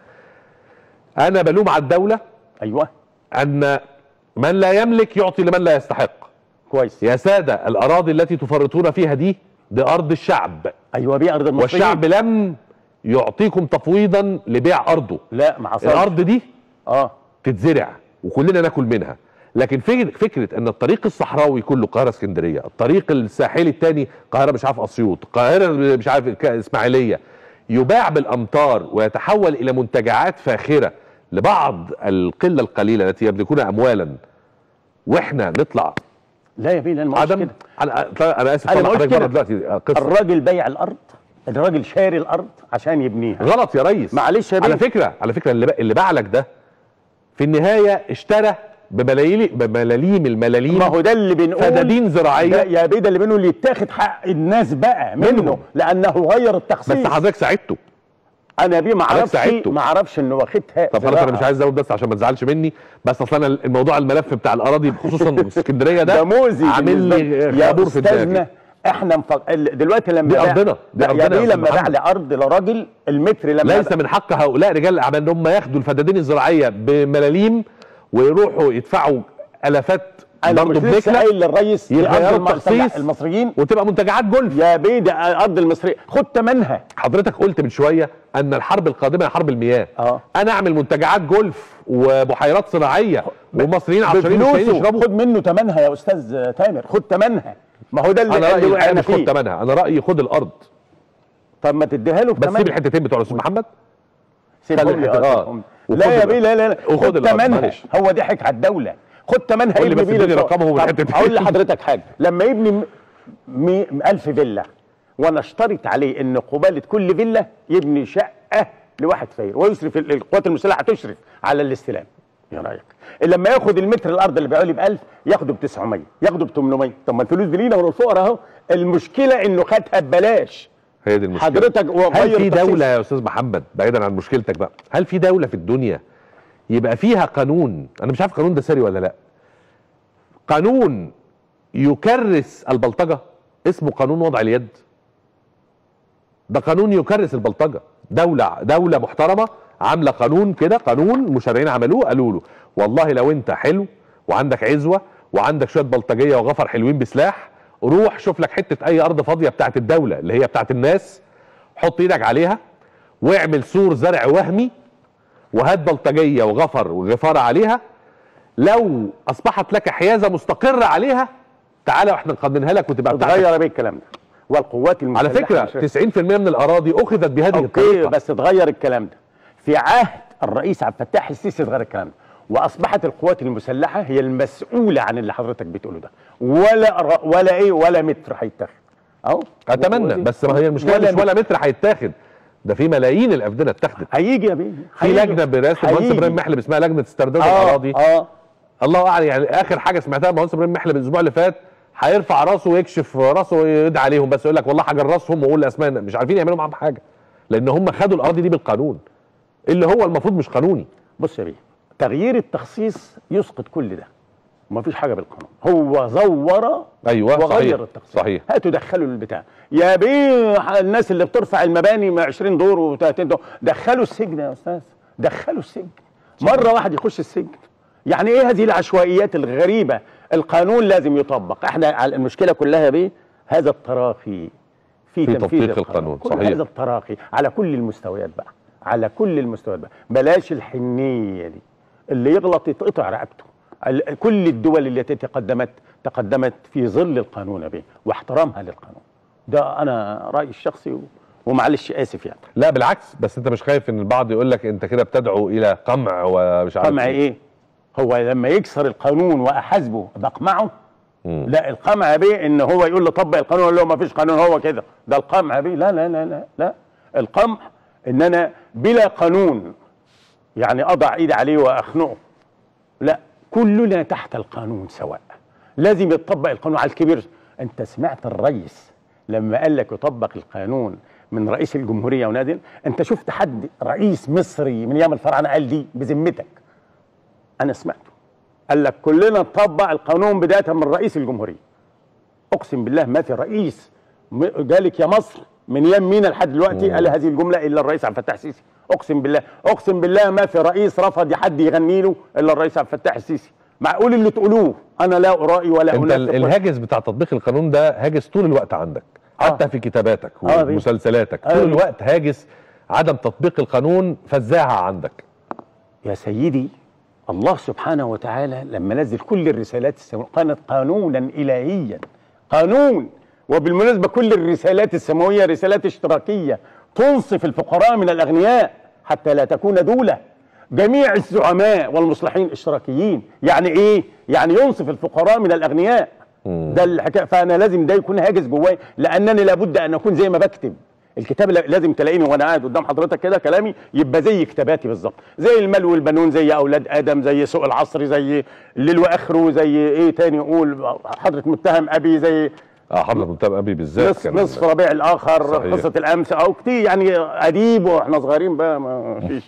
[SPEAKER 1] انا بلوم على الدوله
[SPEAKER 2] ايوه
[SPEAKER 1] ان من لا يملك يعطي لمن لا يستحق
[SPEAKER 2] كويس
[SPEAKER 1] يا ساده الاراضي التي تفرطون فيها دي دي ارض الشعب
[SPEAKER 2] ايوه بيه ارض المصريين
[SPEAKER 1] والشعب لم يعطيكم تفويضا لبيع ارضه
[SPEAKER 2] لا ما حصلش
[SPEAKER 1] الارض دي
[SPEAKER 2] اه
[SPEAKER 1] تتزرع وكلنا ناكل منها لكن فكرة, فكرة ان الطريق الصحراوي كله القاهره اسكندريه الطريق الساحلي الثاني القاهره مش عارف اسيوط القاهره مش عارف ك- اسماعيليه يباع بالامتار ويتحول الى منتجعات فاخره لبعض القله القليله التي يملكون اموالا واحنا نطلع
[SPEAKER 2] لا يا بيه لا أنا ما قلتش
[SPEAKER 1] عدم
[SPEAKER 2] كده
[SPEAKER 1] انا أنا- انا اسف
[SPEAKER 2] أنا
[SPEAKER 1] طبعا
[SPEAKER 2] ما قلتش
[SPEAKER 1] حضرتك بره
[SPEAKER 2] كده.
[SPEAKER 1] دلوقتي آه، قصه
[SPEAKER 2] الراجل بايع الارض الراجل شاري الارض عشان يبنيها
[SPEAKER 1] غلط يا ريس
[SPEAKER 2] معلش يا بيه
[SPEAKER 1] على فكره على فكره اللي اللي باع لك ده في النهايه اشترى بملايين بملاليم الملاليم
[SPEAKER 2] ما هو ده اللي بنقول
[SPEAKER 1] فدادين
[SPEAKER 2] ده
[SPEAKER 1] زراعيه
[SPEAKER 2] يا بيه ده اللي بنقول يتاخد حق الناس بقى منه
[SPEAKER 1] منهم.
[SPEAKER 2] لانه غير التخصيص
[SPEAKER 1] بس حضرتك ساعدته
[SPEAKER 2] انا بيه ما
[SPEAKER 1] حضرتك
[SPEAKER 2] اعرفش
[SPEAKER 1] ساعدته.
[SPEAKER 2] ما اعرفش انه واخدها
[SPEAKER 1] طب خلاص انا مش عايز ازود بس عشان ما تزعلش مني بس اصل انا الموضوع الملف بتاع الاراضي خصوصا اسكندريه ده
[SPEAKER 2] ده موزي
[SPEAKER 1] عامل
[SPEAKER 2] بالنسبة
[SPEAKER 1] لي
[SPEAKER 2] يا
[SPEAKER 1] خابور في دماغي
[SPEAKER 2] استاذنا احنا مفق... ال- دلوقتي لما
[SPEAKER 1] دي
[SPEAKER 2] باع-
[SPEAKER 1] أرضنا، دي
[SPEAKER 2] لا،
[SPEAKER 1] أرضنا
[SPEAKER 2] يا
[SPEAKER 1] يا
[SPEAKER 2] بيه
[SPEAKER 1] أستاذ
[SPEAKER 2] لما باع
[SPEAKER 1] محمد.
[SPEAKER 2] لي ارض لراجل المتر لما
[SPEAKER 1] ليس من حق هؤلاء رجال الاعمال ان هم ياخدوا الفدادين الزراعيه بملاليم ويروحوا يدفعوا الافات
[SPEAKER 2] انا مش
[SPEAKER 1] برضه
[SPEAKER 2] لسه
[SPEAKER 1] بنكله
[SPEAKER 2] قايل للرئيس دي
[SPEAKER 1] يغيروا
[SPEAKER 2] أرض الم-
[SPEAKER 1] التخصيص.
[SPEAKER 2] المصريين
[SPEAKER 1] وتبقى منتجعات جولف
[SPEAKER 2] يا بيه ده ارض المصريين خد ثمنها
[SPEAKER 1] حضرتك قلت من شويه ان الحرب القادمه هي حرب المياه
[SPEAKER 2] اه.
[SPEAKER 1] انا اعمل منتجعات جولف وبحيرات صناعيه ومصريين عطشانين مش لاقيين
[SPEAKER 2] بفلوسه
[SPEAKER 1] يشربوا
[SPEAKER 2] خد منه ثمنها يا استاذ تامر خد ثمنها ما هو ده اللي,
[SPEAKER 1] انا
[SPEAKER 2] اللي
[SPEAKER 1] رايي الحقيقه
[SPEAKER 2] وقعنا
[SPEAKER 1] مش خد
[SPEAKER 2] فيه
[SPEAKER 1] ثمنها انا رايي خد الارض
[SPEAKER 2] طب ما تديها له
[SPEAKER 1] بس سيب
[SPEAKER 2] بثمنها
[SPEAKER 1] الحتتين بتوع الاستاذ محمد
[SPEAKER 2] سيبهم
[SPEAKER 1] خلي
[SPEAKER 2] لي
[SPEAKER 1] الحتة-
[SPEAKER 2] اه
[SPEAKER 1] آه.
[SPEAKER 2] سيبهم.
[SPEAKER 1] وخد
[SPEAKER 2] لا يا
[SPEAKER 1] الأرض.
[SPEAKER 2] بيه لا لا لا
[SPEAKER 1] وخد
[SPEAKER 2] خد
[SPEAKER 1] الأرض،
[SPEAKER 2] ثمنها
[SPEAKER 1] معلش.
[SPEAKER 2] هو ضحك على الدوله خد ثمنها
[SPEAKER 1] قول لي
[SPEAKER 2] ابني
[SPEAKER 1] بس
[SPEAKER 2] بيه
[SPEAKER 1] اديني
[SPEAKER 2] للفوق.
[SPEAKER 1] رقمهم
[SPEAKER 2] طب
[SPEAKER 1] والحتتين.
[SPEAKER 2] اقول لحضرتك حاجه لما يبني م- مي- ألف فيلا وانا اشترط عليه ان قباله كل فيلا يبني شقه لواحد فقير ويشرف ال- القوات المسلحه تشرف على الاستلام ايه رايك لما ياخد المتر الارض اللي بيعوا لي ب 1000 ياخده ب 900 ياخده ب 800 طب ما الفلوس دي لينا وللفقراء اهو المشكله انه خدها ببلاش
[SPEAKER 1] هي دي المشكله
[SPEAKER 2] حضرتك وغير
[SPEAKER 1] هل في
[SPEAKER 2] التخصيص.
[SPEAKER 1] دوله يا استاذ محمد بعيدا عن مشكلتك بقى هل في دوله في الدنيا يبقى فيها قانون انا مش عارف القانون ده ساري ولا لا قانون يكرس البلطجه اسمه قانون وضع اليد ده قانون يكرس البلطجه دوله دوله محترمه عامله قانون كده قانون مشرعين عملوه قالوا له والله لو انت حلو وعندك عزوه وعندك شويه بلطجيه وغفر حلوين بسلاح روح شوف لك حته اي ارض فاضيه بتاعت الدوله اللي هي بتاعت الناس حط ايدك عليها واعمل سور زرع وهمي وهات بلطجيه وغفر وغفاره عليها لو اصبحت لك حيازه مستقره عليها تعالى واحنا نقننها لك وتبقى بتاعتك
[SPEAKER 2] اتغير بيه الكلام ده والقوات
[SPEAKER 1] على
[SPEAKER 2] المسلحه
[SPEAKER 1] فكره
[SPEAKER 2] مش-
[SPEAKER 1] 90% من الاراضي اخذت بهذه
[SPEAKER 2] اوكي
[SPEAKER 1] الطريقه
[SPEAKER 2] بس اتغير الكلام ده في عهد الرئيس عبد الفتاح السيسي اتغير الكلام ده واصبحت القوات المسلحه هي المسؤوله عن اللي حضرتك بتقوله ده ولا ر- ولا ايه ولا متر هيتاخد اهو
[SPEAKER 1] اتمنى بس ما هي المشكله
[SPEAKER 2] ولا
[SPEAKER 1] مش ولا متر هيتاخد ده في ملايين الافدنه اتاخدت
[SPEAKER 2] هيجي يا بيه
[SPEAKER 1] في
[SPEAKER 2] هيجي.
[SPEAKER 1] لجنه برئاسه المهندس
[SPEAKER 2] هيجي.
[SPEAKER 1] ابراهيم محلب اسمها لجنه استرداد
[SPEAKER 2] اه
[SPEAKER 1] الاراضي
[SPEAKER 2] اه
[SPEAKER 1] الله اعلم يعني اخر حاجه سمعتها المهندس ابراهيم محلب الاسبوع اللي فات هيرفع راسه ويكشف راسه ويدعي عليهم بس يقول لك والله هجرسهم واقول اسماء مش عارفين يعملوا معاهم حاجه لان هم خدوا الاراضي دي بالقانون اللي هو المفروض مش قانوني
[SPEAKER 2] بص يا بيه تغيير التخصيص يسقط كل ده ما فيش حاجه بالقانون هو زور
[SPEAKER 1] ايوه
[SPEAKER 2] وغير
[SPEAKER 1] صحيح
[SPEAKER 2] التخصيص
[SPEAKER 1] صحيح
[SPEAKER 2] هاتوا دخلوا البتاع يا بيه الناس اللي بترفع المباني من 20 دور و30 دور دخلوا السجن يا استاذ دخلوا السجن مره واحد يخش السجن يعني ايه هذه العشوائيات الغريبه القانون لازم يطبق احنا على المشكله كلها يا بيه هذا التراخي في,
[SPEAKER 1] في
[SPEAKER 2] تنفيذ
[SPEAKER 1] تطبيق القانون،
[SPEAKER 2] كل
[SPEAKER 1] صحيح.
[SPEAKER 2] هذا التراخي على كل المستويات بقى على كل المستويات بقى بلاش الحنيه دي اللي يغلط يتقطع رقبته ال- كل الدول التي تقدمت تقدمت في ظل القانون به واحترامها للقانون ده انا رايي الشخصي و- ومعلش اسف يعني
[SPEAKER 1] لا بالعكس بس انت مش خايف ان البعض يقول لك انت كده بتدعو الى قمع ومش عارف
[SPEAKER 2] قمع ايه هو لما يكسر القانون واحاسبه بقمعه
[SPEAKER 1] مم.
[SPEAKER 2] لا القمع به ان هو يقول له طبق القانون يقول له ما فيش قانون هو كده ده القمع به لا لا لا لا لا القمع ان انا بلا قانون يعني اضع ايدي عليه واخنقه لا كلنا تحت القانون سواء لازم يطبق القانون على الكبير انت سمعت الرئيس لما قال لك يطبق القانون من رئيس الجمهوريه ونادل انت شفت حد رئيس مصري من ايام الفراعنه قال دي بذمتك انا سمعته قال لك كلنا نطبق القانون بدايه من رئيس الجمهوريه اقسم بالله ما في رئيس م- جالك يا مصر من ايام مينا لحد دلوقتي قال هذه الجمله الا الرئيس عبد الفتاح السيسي اقسم بالله اقسم بالله ما في رئيس رفض حد يغني له الا الرئيس عبد الفتاح السيسي معقول اللي تقولوه انا لا ارائي ولا
[SPEAKER 1] انت ال-
[SPEAKER 2] أنافق ولا-
[SPEAKER 1] الهاجس بتاع تطبيق القانون ده هاجس طول الوقت عندك
[SPEAKER 2] آه.
[SPEAKER 1] حتى في كتاباتك
[SPEAKER 2] آه، دي.
[SPEAKER 1] ومسلسلاتك
[SPEAKER 2] آه،
[SPEAKER 1] طول
[SPEAKER 2] دي.
[SPEAKER 1] الوقت هاجس عدم تطبيق القانون فزاعة عندك
[SPEAKER 2] يا سيدي الله سبحانه وتعالى لما نزل كل الرسالات السماوية كانت قانونا إلهيا قانون وبالمناسبة كل الرسالات السماوية رسالات اشتراكية تنصف الفقراء من الأغنياء حتى لا تكون دولة جميع الزعماء والمصلحين اشتراكيين يعني ايه يعني ينصف الفقراء من الاغنياء ده الحكايه فانا لازم ده يكون هاجس جواي لانني لابد ان اكون زي ما بكتب الكتاب لا- لازم تلاقيني وانا قاعد قدام حضرتك كده كلامي يبقى زي كتاباتي بالظبط زي المال والبنون زي اولاد ادم زي سوق العصر زي الليل واخره زي ايه تاني اقول حضره متهم ابي زي
[SPEAKER 1] اه حضرتك متابع ابي بالذات
[SPEAKER 2] نصف, نصف ربيع الاخر
[SPEAKER 1] صحيح.
[SPEAKER 2] قصه الامس او كتير يعني اديب واحنا صغيرين بقى ما فيش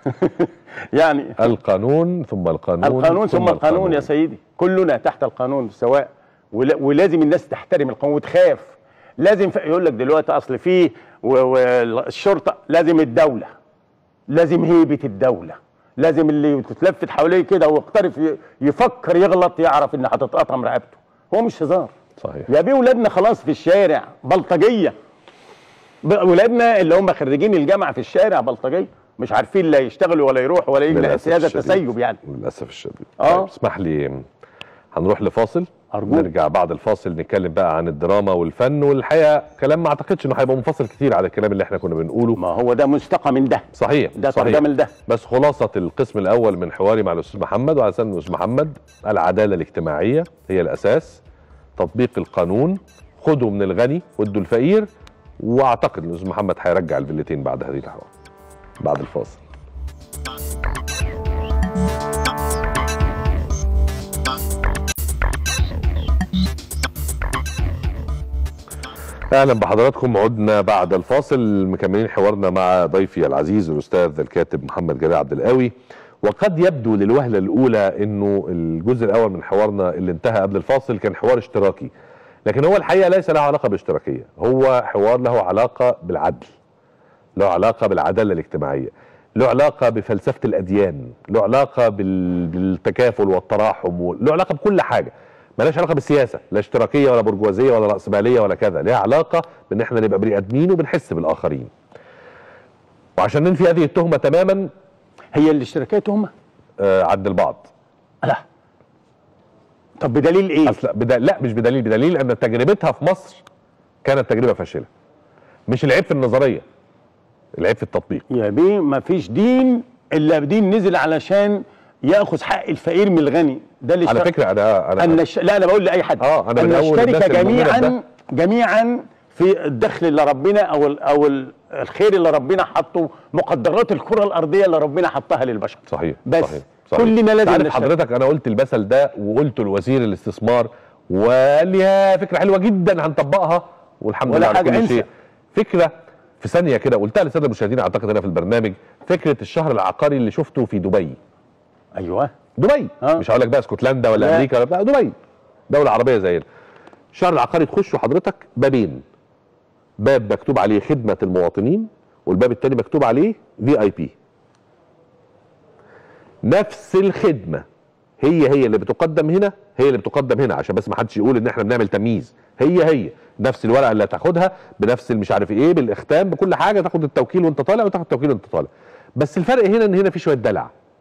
[SPEAKER 2] يعني
[SPEAKER 1] القانون ثم القانون
[SPEAKER 2] القانون ثم القانون يا سيدي كلنا تحت القانون سواء ولا- ولازم الناس تحترم القانون وتخاف لازم ف- يقول لك دلوقتي اصل فيه والشرطه لازم الدوله لازم هيبه الدوله لازم اللي تتلفت حواليه كده ويقترف ي- يفكر يغلط يعرف ان هتتقطم رقبته هو مش هزار
[SPEAKER 1] صحيح
[SPEAKER 2] يا بيه ولادنا خلاص في الشارع بلطجيه ب- ولادنا اللي هم خريجين الجامعه في الشارع بلطجيه مش عارفين لا يشتغلوا ولا يروحوا ولا يجي
[SPEAKER 1] للأسف
[SPEAKER 2] هذا
[SPEAKER 1] الشديد.
[SPEAKER 2] تسيب يعني
[SPEAKER 1] للاسف الشديد
[SPEAKER 2] آه.
[SPEAKER 1] طيب اسمح لي هنروح لفاصل
[SPEAKER 2] أرجوك.
[SPEAKER 1] نرجع بعد الفاصل نتكلم بقى عن الدراما والفن والحقيقه كلام ما اعتقدش انه هيبقى منفصل كتير على الكلام اللي احنا كنا بنقوله
[SPEAKER 2] ما هو ده مستقى من ده
[SPEAKER 1] صحيح
[SPEAKER 2] ده
[SPEAKER 1] صحيح
[SPEAKER 2] ترجمة لده.
[SPEAKER 1] بس خلاصة القسم الأول من حواري مع الأستاذ محمد وعلى سن الأستاذ محمد العدالة الاجتماعية هي الأساس تطبيق القانون خدوا من الغني وادوا الفقير وأعتقد إن الأستاذ محمد هيرجع الفيلتين بعد هذه الحوار بعد الفاصل اهلا بحضراتكم عدنا بعد الفاصل مكملين حوارنا مع ضيفي العزيز الاستاذ الكاتب محمد جلال عبد القوي وقد يبدو للوهله الاولى انه الجزء الاول من حوارنا اللي انتهى قبل الفاصل كان حوار اشتراكي لكن هو الحقيقه ليس له علاقه بالاشتراكيه هو حوار له علاقه بالعدل له علاقه بالعداله الاجتماعيه له علاقه بفلسفه الاديان له علاقه بال... بالتكافل والتراحم و- له علاقه بكل حاجه ملهاش علاقه بالسياسه لا اشتراكيه ولا برجوازيه ولا راسماليه ولا كذا ليها علاقه بان احنا نبقى بني ادمين وبنحس بالاخرين وعشان ننفي هذه التهمه تماما
[SPEAKER 2] هي الاشتراكات هم
[SPEAKER 1] آه عند البعض
[SPEAKER 2] لا طب بدليل ايه
[SPEAKER 1] اصل بدا... لا مش بدليل بدليل ان تجربتها في مصر كانت تجربه فاشله مش العيب في النظريه العيب في التطبيق
[SPEAKER 2] يا بيه ما فيش دين الا دين نزل علشان ياخذ حق الفقير من الغني ده اللي
[SPEAKER 1] على
[SPEAKER 2] اشترك-
[SPEAKER 1] فكره انا انا
[SPEAKER 2] ان نش... لا انا بقول لاي حد
[SPEAKER 1] آه، أنا
[SPEAKER 2] ان
[SPEAKER 1] من أول الناس
[SPEAKER 2] نشترك
[SPEAKER 1] المؤمنة
[SPEAKER 2] جميعا
[SPEAKER 1] بده.
[SPEAKER 2] جميعا في الدخل اللي ربنا او ال او ال الخير اللي ربنا حطه مقدرات الكره الارضيه اللي ربنا حطها للبشر
[SPEAKER 1] صحيح
[SPEAKER 2] بس
[SPEAKER 1] صحيح صحيح.
[SPEAKER 2] كلنا لازم
[SPEAKER 1] تعرف
[SPEAKER 2] نشترك.
[SPEAKER 1] حضرتك انا قلت المثل ده وقلته لوزير الاستثمار وقال لي يا فكره حلوه جدا هنطبقها والحمد
[SPEAKER 2] ولا
[SPEAKER 1] لله على
[SPEAKER 2] حاجة،
[SPEAKER 1] كل
[SPEAKER 2] انسى.
[SPEAKER 1] شيء فكره في ثانيه كده قلتها للساده المشاهدين اعتقد هنا في البرنامج فكره الشهر العقاري اللي شفته في دبي
[SPEAKER 2] ايوه
[SPEAKER 1] دبي
[SPEAKER 2] آه.
[SPEAKER 1] مش هقول لك بقى اسكتلندا ولا
[SPEAKER 2] لا.
[SPEAKER 1] امريكا ولا لا دبي دوله عربيه زينا الشهر العقاري تخشه حضرتك بابين باب مكتوب عليه خدمه المواطنين والباب الثاني مكتوب عليه في اي بي نفس الخدمه هي هي اللي بتقدم هنا هي اللي بتقدم هنا عشان بس ما حدش يقول ان احنا بنعمل تمييز هي هي نفس الورقه اللي هتاخدها بنفس المش عارف ايه بالاختام بكل حاجه تاخد التوكيل وانت طالع وتاخد التوكيل وانت طالع بس الفرق هنا ان هنا في شويه دلع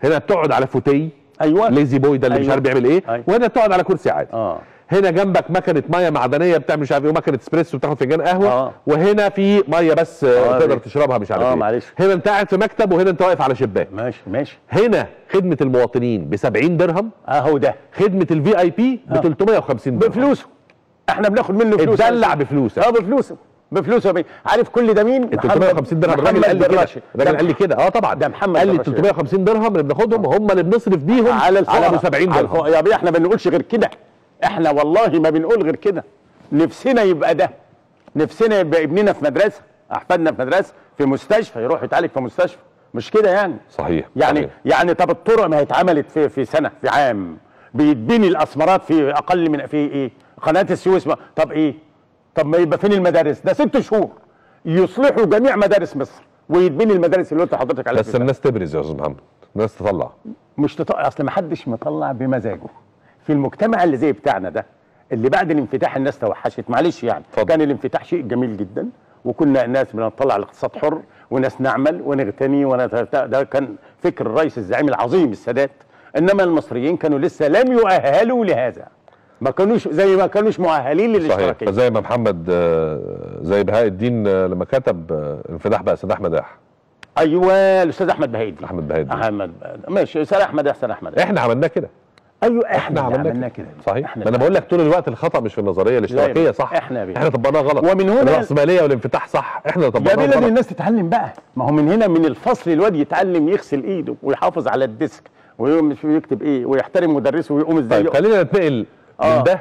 [SPEAKER 1] هنا بتقعد على فوتيه
[SPEAKER 2] ايوه
[SPEAKER 1] ليزي بوي ده اللي مش
[SPEAKER 2] أيوة.
[SPEAKER 1] عارف بيعمل ايه
[SPEAKER 2] أيوة.
[SPEAKER 1] وهنا بتقعد على كرسي عادي
[SPEAKER 2] اه
[SPEAKER 1] هنا جنبك مكنه ميه معدنيه بتعمل مش عارف ايه ومكنه اسبريسو بتاخد فنجان قهوه
[SPEAKER 2] آه.
[SPEAKER 1] وهنا في ميه بس آه
[SPEAKER 2] آه،
[SPEAKER 1] تقدر
[SPEAKER 2] دي.
[SPEAKER 1] تشربها مش عارف
[SPEAKER 2] آه،
[SPEAKER 1] ايه
[SPEAKER 2] معلش.
[SPEAKER 1] هنا انت قاعد في مكتب وهنا انت واقف على شباك
[SPEAKER 2] ماشي ماشي
[SPEAKER 1] هنا خدمه المواطنين ب 70 درهم
[SPEAKER 2] اهو ده
[SPEAKER 1] خدمه الفي اي بي ب
[SPEAKER 2] آه.
[SPEAKER 1] 350 درهم
[SPEAKER 2] بفلوسه احنا بناخد منه فلوس
[SPEAKER 1] اتدلع بفلوسك
[SPEAKER 2] اه بفلوسه بفلوسه يا بيه. عارف كل ده مين؟
[SPEAKER 1] ال 350 درهم الراجل
[SPEAKER 2] محمد
[SPEAKER 1] قال لي كده
[SPEAKER 2] براشي.
[SPEAKER 1] الراجل
[SPEAKER 2] ده
[SPEAKER 1] قال لي كده اه طبعا
[SPEAKER 2] ده محمد
[SPEAKER 1] قال لي ال
[SPEAKER 2] براشي.
[SPEAKER 1] 350 درهم اللي بناخدهم هم اللي بنصرف بيهم
[SPEAKER 2] على الفقراء
[SPEAKER 1] على ابو 70
[SPEAKER 2] على
[SPEAKER 1] درهم
[SPEAKER 2] الفقراء. يا بيه احنا ما بنقولش غير كده احنا والله ما بنقول غير كده نفسنا يبقى ده نفسنا يبقى ابننا في مدرسه احفادنا في مدرسه في مستشفى يروح يتعالج في مستشفى مش كده يعني
[SPEAKER 1] صحيح
[SPEAKER 2] يعني
[SPEAKER 1] صحيح.
[SPEAKER 2] يعني طب الطرق ما هي اتعملت في في سنه في عام بيتبني الاسمرات في اقل من في ايه قناه السويس ما طب ايه طب ما يبقى فين المدارس ده ست شهور يصلحوا جميع مدارس مصر ويتبني المدارس اللي قلت لحضرتك عليها
[SPEAKER 1] بس
[SPEAKER 2] في
[SPEAKER 1] الناس تبرز يا استاذ محمد الناس تطلع
[SPEAKER 2] مش تطلع اصل ما حدش مطلع بمزاجه في المجتمع اللي زي بتاعنا ده اللي بعد الانفتاح الناس توحشت معلش يعني
[SPEAKER 1] اتفضل.
[SPEAKER 2] كان الانفتاح شيء جميل جدا وكنا ناس بنطلع على الاقتصاد حر وناس نعمل ونغتني ونت... ده كان فكر الرئيس الزعيم العظيم السادات انما المصريين كانوا لسه لم يؤهلوا لهذا ما كانوش زي ما كانوش مؤهلين
[SPEAKER 1] صحيح
[SPEAKER 2] للاشتراكيه
[SPEAKER 1] فزي ما محمد آه، زي بهاء الدين آه، لما كتب آه، انفتاح بقى سيد احمد اح
[SPEAKER 2] ايوه الاستاذ احمد بهيدي
[SPEAKER 1] احمد بهاء الدين
[SPEAKER 2] احمد ماشي استاذ احمد احسن احمد
[SPEAKER 1] احنا عملناه كده
[SPEAKER 2] ايوه احنا,
[SPEAKER 1] احنا
[SPEAKER 2] اللي
[SPEAKER 1] عملنا
[SPEAKER 2] عملنا
[SPEAKER 1] كده
[SPEAKER 2] كده
[SPEAKER 1] صحيح
[SPEAKER 2] احنا
[SPEAKER 1] ما انا بقول لك طول الوقت الخطا مش في النظريه الاشتراكيه
[SPEAKER 2] بيه.
[SPEAKER 1] صح
[SPEAKER 2] احنا بيه.
[SPEAKER 1] احنا طبقناها غلط
[SPEAKER 2] ومن هنا-
[SPEAKER 1] الراسماليه والانفتاح صح احنا اللي
[SPEAKER 2] جميل
[SPEAKER 1] طبقناها
[SPEAKER 2] ان
[SPEAKER 1] غلط
[SPEAKER 2] الناس تتعلم بقى ما هو من هنا من الفصل الواد يتعلم يغسل ايده ويحافظ على الديسك ويقوم يكتب ايه ويحترم مدرسه ويقوم ازاي
[SPEAKER 1] طيب خلينا نتنقل
[SPEAKER 2] آه.
[SPEAKER 1] من ده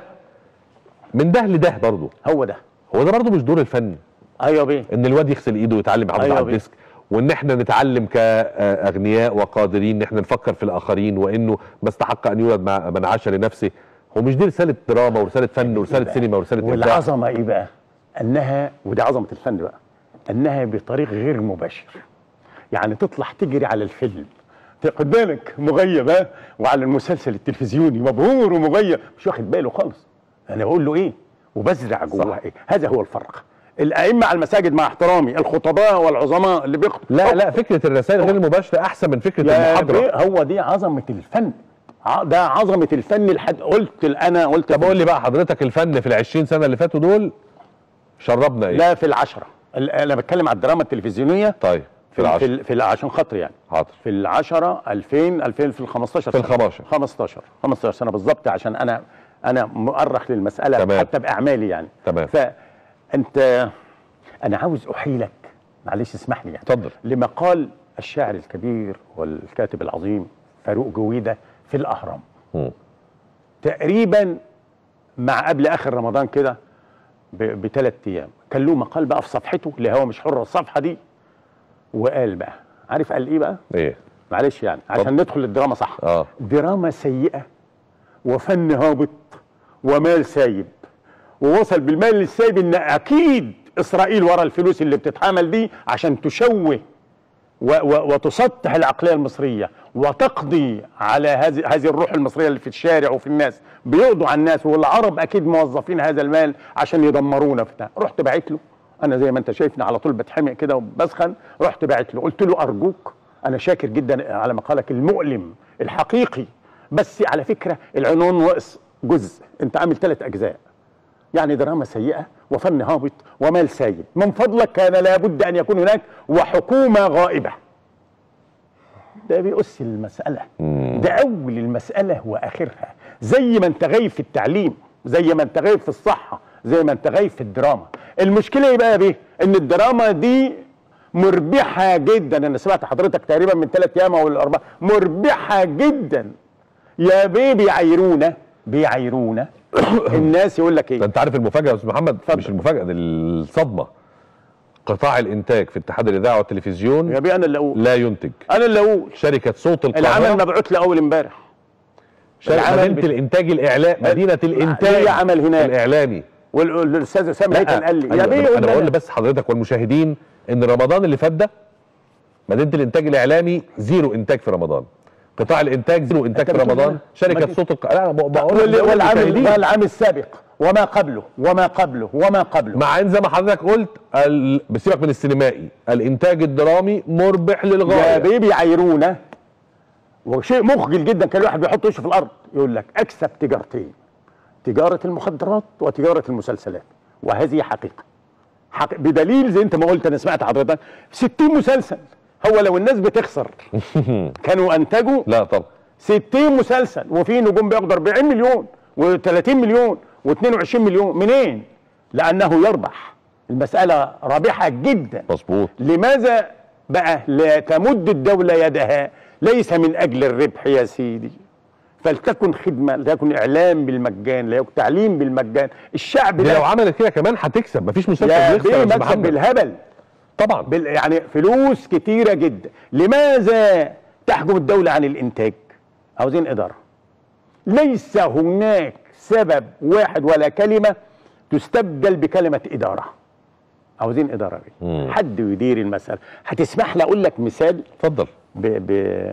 [SPEAKER 1] من ده لده برضه
[SPEAKER 2] هو ده
[SPEAKER 1] هو ده برضه مش دور الفن
[SPEAKER 2] ايوه بيه
[SPEAKER 1] ان الواد يغسل ايده ويتعلم يحافظ
[SPEAKER 2] أيوة
[SPEAKER 1] على
[SPEAKER 2] بيه.
[SPEAKER 1] الديسك وان احنا نتعلم كاغنياء وقادرين ان احنا نفكر في الاخرين وانه ما استحق ان يولد مع- من عاش لنفسه هو مش دي رساله دراما ورساله فن ورساله سينما ورساله ابداع
[SPEAKER 2] والعظمه ايه بقى انها ودي عظمه الفن بقى انها بطريق غير مباشر يعني تطلع تجري على الفيلم خد بالك مغيب ها وعلى المسلسل التلفزيوني مبهور ومغيب مش واخد باله خالص انا بقول له ايه وبزرع جواه ايه هذا هو الفرق الائمه على المساجد مع احترامي الخطباء والعظماء اللي بيخطبوا
[SPEAKER 1] لا لا فكره الرسائل غير المباشره احسن من فكره
[SPEAKER 2] يا
[SPEAKER 1] المحاضره
[SPEAKER 2] بيه هو دي عظمه الفن ع- ده عظمه الفن لحد قلت انا قلت
[SPEAKER 1] طب قول لي بقى حضرتك الفن في ال 20 سنه اللي فاتوا دول شربنا ايه؟
[SPEAKER 2] لا في العشرة ال- انا بتكلم على الدراما التلفزيونيه
[SPEAKER 1] طيب في
[SPEAKER 2] في
[SPEAKER 1] العشر
[SPEAKER 2] ال- في ال- عشان خاطر يعني
[SPEAKER 1] حاضر
[SPEAKER 2] في العشرة 2000 2000 في ال 15
[SPEAKER 1] في ال
[SPEAKER 2] سنة.
[SPEAKER 1] 15.
[SPEAKER 2] 15 15 سنه بالظبط عشان انا انا مؤرخ للمساله
[SPEAKER 1] تمام.
[SPEAKER 2] حتى باعمالي يعني
[SPEAKER 1] تمام.
[SPEAKER 2] فانت انا عاوز احيلك معلش اسمح لي يعني
[SPEAKER 1] اتفضل.
[SPEAKER 2] لما قال الشاعر الكبير والكاتب العظيم فاروق جويده في الاهرام
[SPEAKER 1] مم.
[SPEAKER 2] تقريبا مع قبل اخر رمضان كده بثلاث ايام كان له مقال بقى في صفحته اللي هو مش حر الصفحه دي وقال بقى عارف قال ايه بقى
[SPEAKER 1] ايه؟
[SPEAKER 2] معلش يعني عشان ندخل الدراما صح
[SPEAKER 1] اه
[SPEAKER 2] دراما سيئه وفن هابط ومال سايب ووصل بالمال السايب ان اكيد اسرائيل ورا الفلوس اللي بتتعمل دي عشان تشوه و و وتسطح العقليه المصريه وتقضي على هذه هذه الروح المصريه اللي في الشارع وفي الناس بيقضوا على الناس والعرب اكيد موظفين هذا المال عشان يدمرونا في ده. رحت بعت له انا زي ما انت شايفني على طول بتحمق كده وبسخن رحت بعت له قلت له ارجوك انا شاكر جدا على مقالك المؤلم الحقيقي بس على فكره العنوان ناقص جزء انت عامل ثلاث اجزاء يعني دراما سيئة وفن هابط ومال سايب من فضلك كان لابد أن يكون هناك وحكومة غائبة ده بيقص المسألة ده أول المسألة وآخرها زي ما أنت غايب في التعليم زي ما أنت غايب في الصحة زي ما أنت غايب في الدراما المشكلة إيه بقى بيه إن الدراما دي مربحة جدا أنا سمعت حضرتك تقريبا من ثلاث أيام أو الأربعة مربحة جدا يا بيه بيعايرونا بيعايرونا الناس يقول لك
[SPEAKER 1] ده
[SPEAKER 2] ايه
[SPEAKER 1] انت عارف المفاجاه يا استاذ محمد
[SPEAKER 2] اتفضل.
[SPEAKER 1] مش المفاجاه دي الصدمه قطاع الانتاج في اتحاد الاذاعه والتلفزيون
[SPEAKER 2] يا بيه انا اللي اقول
[SPEAKER 1] لا ينتج
[SPEAKER 2] انا اللي اقول
[SPEAKER 1] شركه صوت
[SPEAKER 2] العمل
[SPEAKER 1] القاهره
[SPEAKER 2] مبعوث لي اول امبارح
[SPEAKER 1] شركه
[SPEAKER 2] العمل
[SPEAKER 1] مدينه
[SPEAKER 2] بت-
[SPEAKER 1] الانتاج الاعلام مدينه الانتاج
[SPEAKER 2] ليه عمل هناك.
[SPEAKER 1] الاعلامي
[SPEAKER 2] وال- والاستاذ اسامه هيكل قال لي
[SPEAKER 1] أيوة،
[SPEAKER 2] يا بيه
[SPEAKER 1] انا
[SPEAKER 2] قول
[SPEAKER 1] أنا
[SPEAKER 2] لي
[SPEAKER 1] بقول
[SPEAKER 2] أنا.
[SPEAKER 1] بس حضرتك والمشاهدين ان رمضان اللي فات ده مدينه الانتاج الاعلامي زيرو انتاج في رمضان قطاع الانتاج زيرو انتاج
[SPEAKER 2] أنت
[SPEAKER 1] في
[SPEAKER 2] بتقول
[SPEAKER 1] رمضان
[SPEAKER 2] إيه؟
[SPEAKER 1] شركه
[SPEAKER 2] مدينة-
[SPEAKER 1] صوت الق... لا أنا بقول بقول
[SPEAKER 2] وال- والعام
[SPEAKER 1] للمشاهدين.
[SPEAKER 2] والعام السابق وما قبله وما قبله وما قبله
[SPEAKER 1] مع ان زي ما حضرتك قلت ال... بسيبك من السينمائي الانتاج الدرامي مربح
[SPEAKER 2] يا
[SPEAKER 1] للغايه
[SPEAKER 2] بيه بيعايرونا وشيء مخجل جدا كان الواحد بيحط وشه في الارض يقول لك اكسب تجارتين تجاره المخدرات وتجاره المسلسلات وهذه حقيقه حق... بدليل زي انت ما قلت انا سمعت حضرتك 60 مسلسل هو لو الناس بتخسر كانوا انتجوا
[SPEAKER 1] لا طبعا
[SPEAKER 2] 60 مسلسل وفي نجوم بياخدوا 40 مليون و30 مليون و22 مليون منين؟ لانه يربح المساله رابحه جدا
[SPEAKER 1] مظبوط
[SPEAKER 2] لماذا بقى لا تمد الدولة يدها ليس من أجل الربح يا سيدي فلتكن خدمة لتكن إعلام بالمجان ليكن تعليم بالمجان الشعب
[SPEAKER 1] دي لو
[SPEAKER 2] ده
[SPEAKER 1] عملت كده كمان هتكسب مفيش مسلسل
[SPEAKER 2] يا
[SPEAKER 1] بيخسر
[SPEAKER 2] بيه
[SPEAKER 1] يا أستاذ
[SPEAKER 2] مكسب
[SPEAKER 1] محمد.
[SPEAKER 2] بالهبل
[SPEAKER 1] طبعا
[SPEAKER 2] بال يعني فلوس كتيرة جدا لماذا تحجم الدولة عن الإنتاج عاوزين إدارة ليس هناك سبب واحد ولا كلمة تستبدل بكلمة إدارة عاوزين إدارة بيه.
[SPEAKER 1] مم.
[SPEAKER 2] حد يدير المسألة هتسمح لي أقول لك مثال
[SPEAKER 1] اتفضل
[SPEAKER 2] ب ب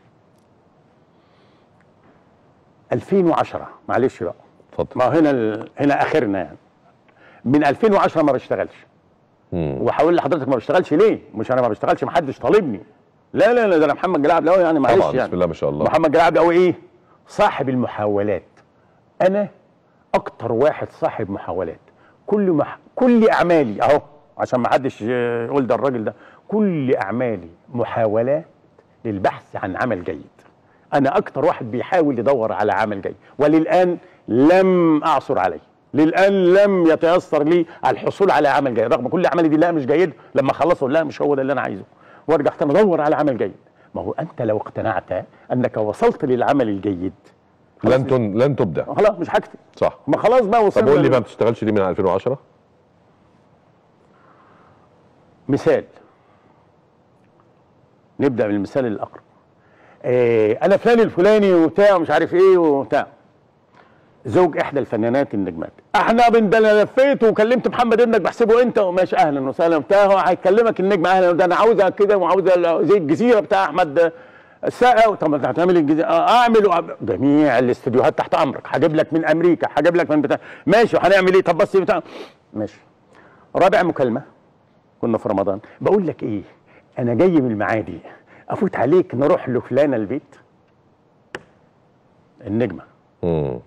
[SPEAKER 2] 2010 معلش بقى
[SPEAKER 1] اتفضل
[SPEAKER 2] ما هنا ال... هنا اخرنا يعني من 2010 ما بشتغلش
[SPEAKER 1] مم.
[SPEAKER 2] وهقول لحضرتك ما بشتغلش ليه مش انا ما بشتغلش ما حدش طالبني لا لا لا ده انا محمد جلعب لو يعني معلش
[SPEAKER 1] طبعا
[SPEAKER 2] يعني
[SPEAKER 1] بسم الله ما شاء الله
[SPEAKER 2] محمد جلعب لو ايه صاحب المحاولات انا اكتر واحد صاحب محاولات كل مح... كل اعمالي اهو عشان ما حدش آه، يقول ده الراجل ده كل اعمالي محاولات للبحث عن عمل جيد انا اكتر واحد بيحاول يدور على عمل جيد وللان لم اعثر عليه للان لم يتيسر لي الحصول على عمل جيد رغم كل اعمالي دي لا مش جيد لما اخلصه لا مش هو ده اللي انا عايزه وارجع تاني ادور على عمل جيد ما هو انت لو اقتنعت انك وصلت للعمل الجيد
[SPEAKER 1] لن تن... لن تبدع
[SPEAKER 2] خلاص مش هكتب
[SPEAKER 1] صح
[SPEAKER 2] ما خلاص بقى وصلنا
[SPEAKER 1] طب قول لي
[SPEAKER 2] لل-
[SPEAKER 1] بقى ما بتشتغلش ليه من 2010
[SPEAKER 2] مثال نبدا بالمثال الاقرب آه انا فلان الفلاني وبتاع مش عارف ايه وبتاع زوج احدى الفنانات النجمات احنا بن ده انا لفيت وكلمت محمد ابنك بحسبه انت وماشي اهلا وسهلا بتاع هو هيكلمك النجم اهلا ده انا عاوزها كده وعاوزها زي الجزيره بتاع احمد السقا طب انت هتعمل الجزيره آه، اعمل وأعمل. جميع الاستديوهات تحت امرك هجيب لك من امريكا هجيب لك من بتاع ماشي وهنعمل ايه طب بس بتاع ماشي رابع مكالمه كنا في رمضان بقول لك ايه انا جاي من المعادي افوت عليك نروح لفلانه البيت النجمه
[SPEAKER 1] مم.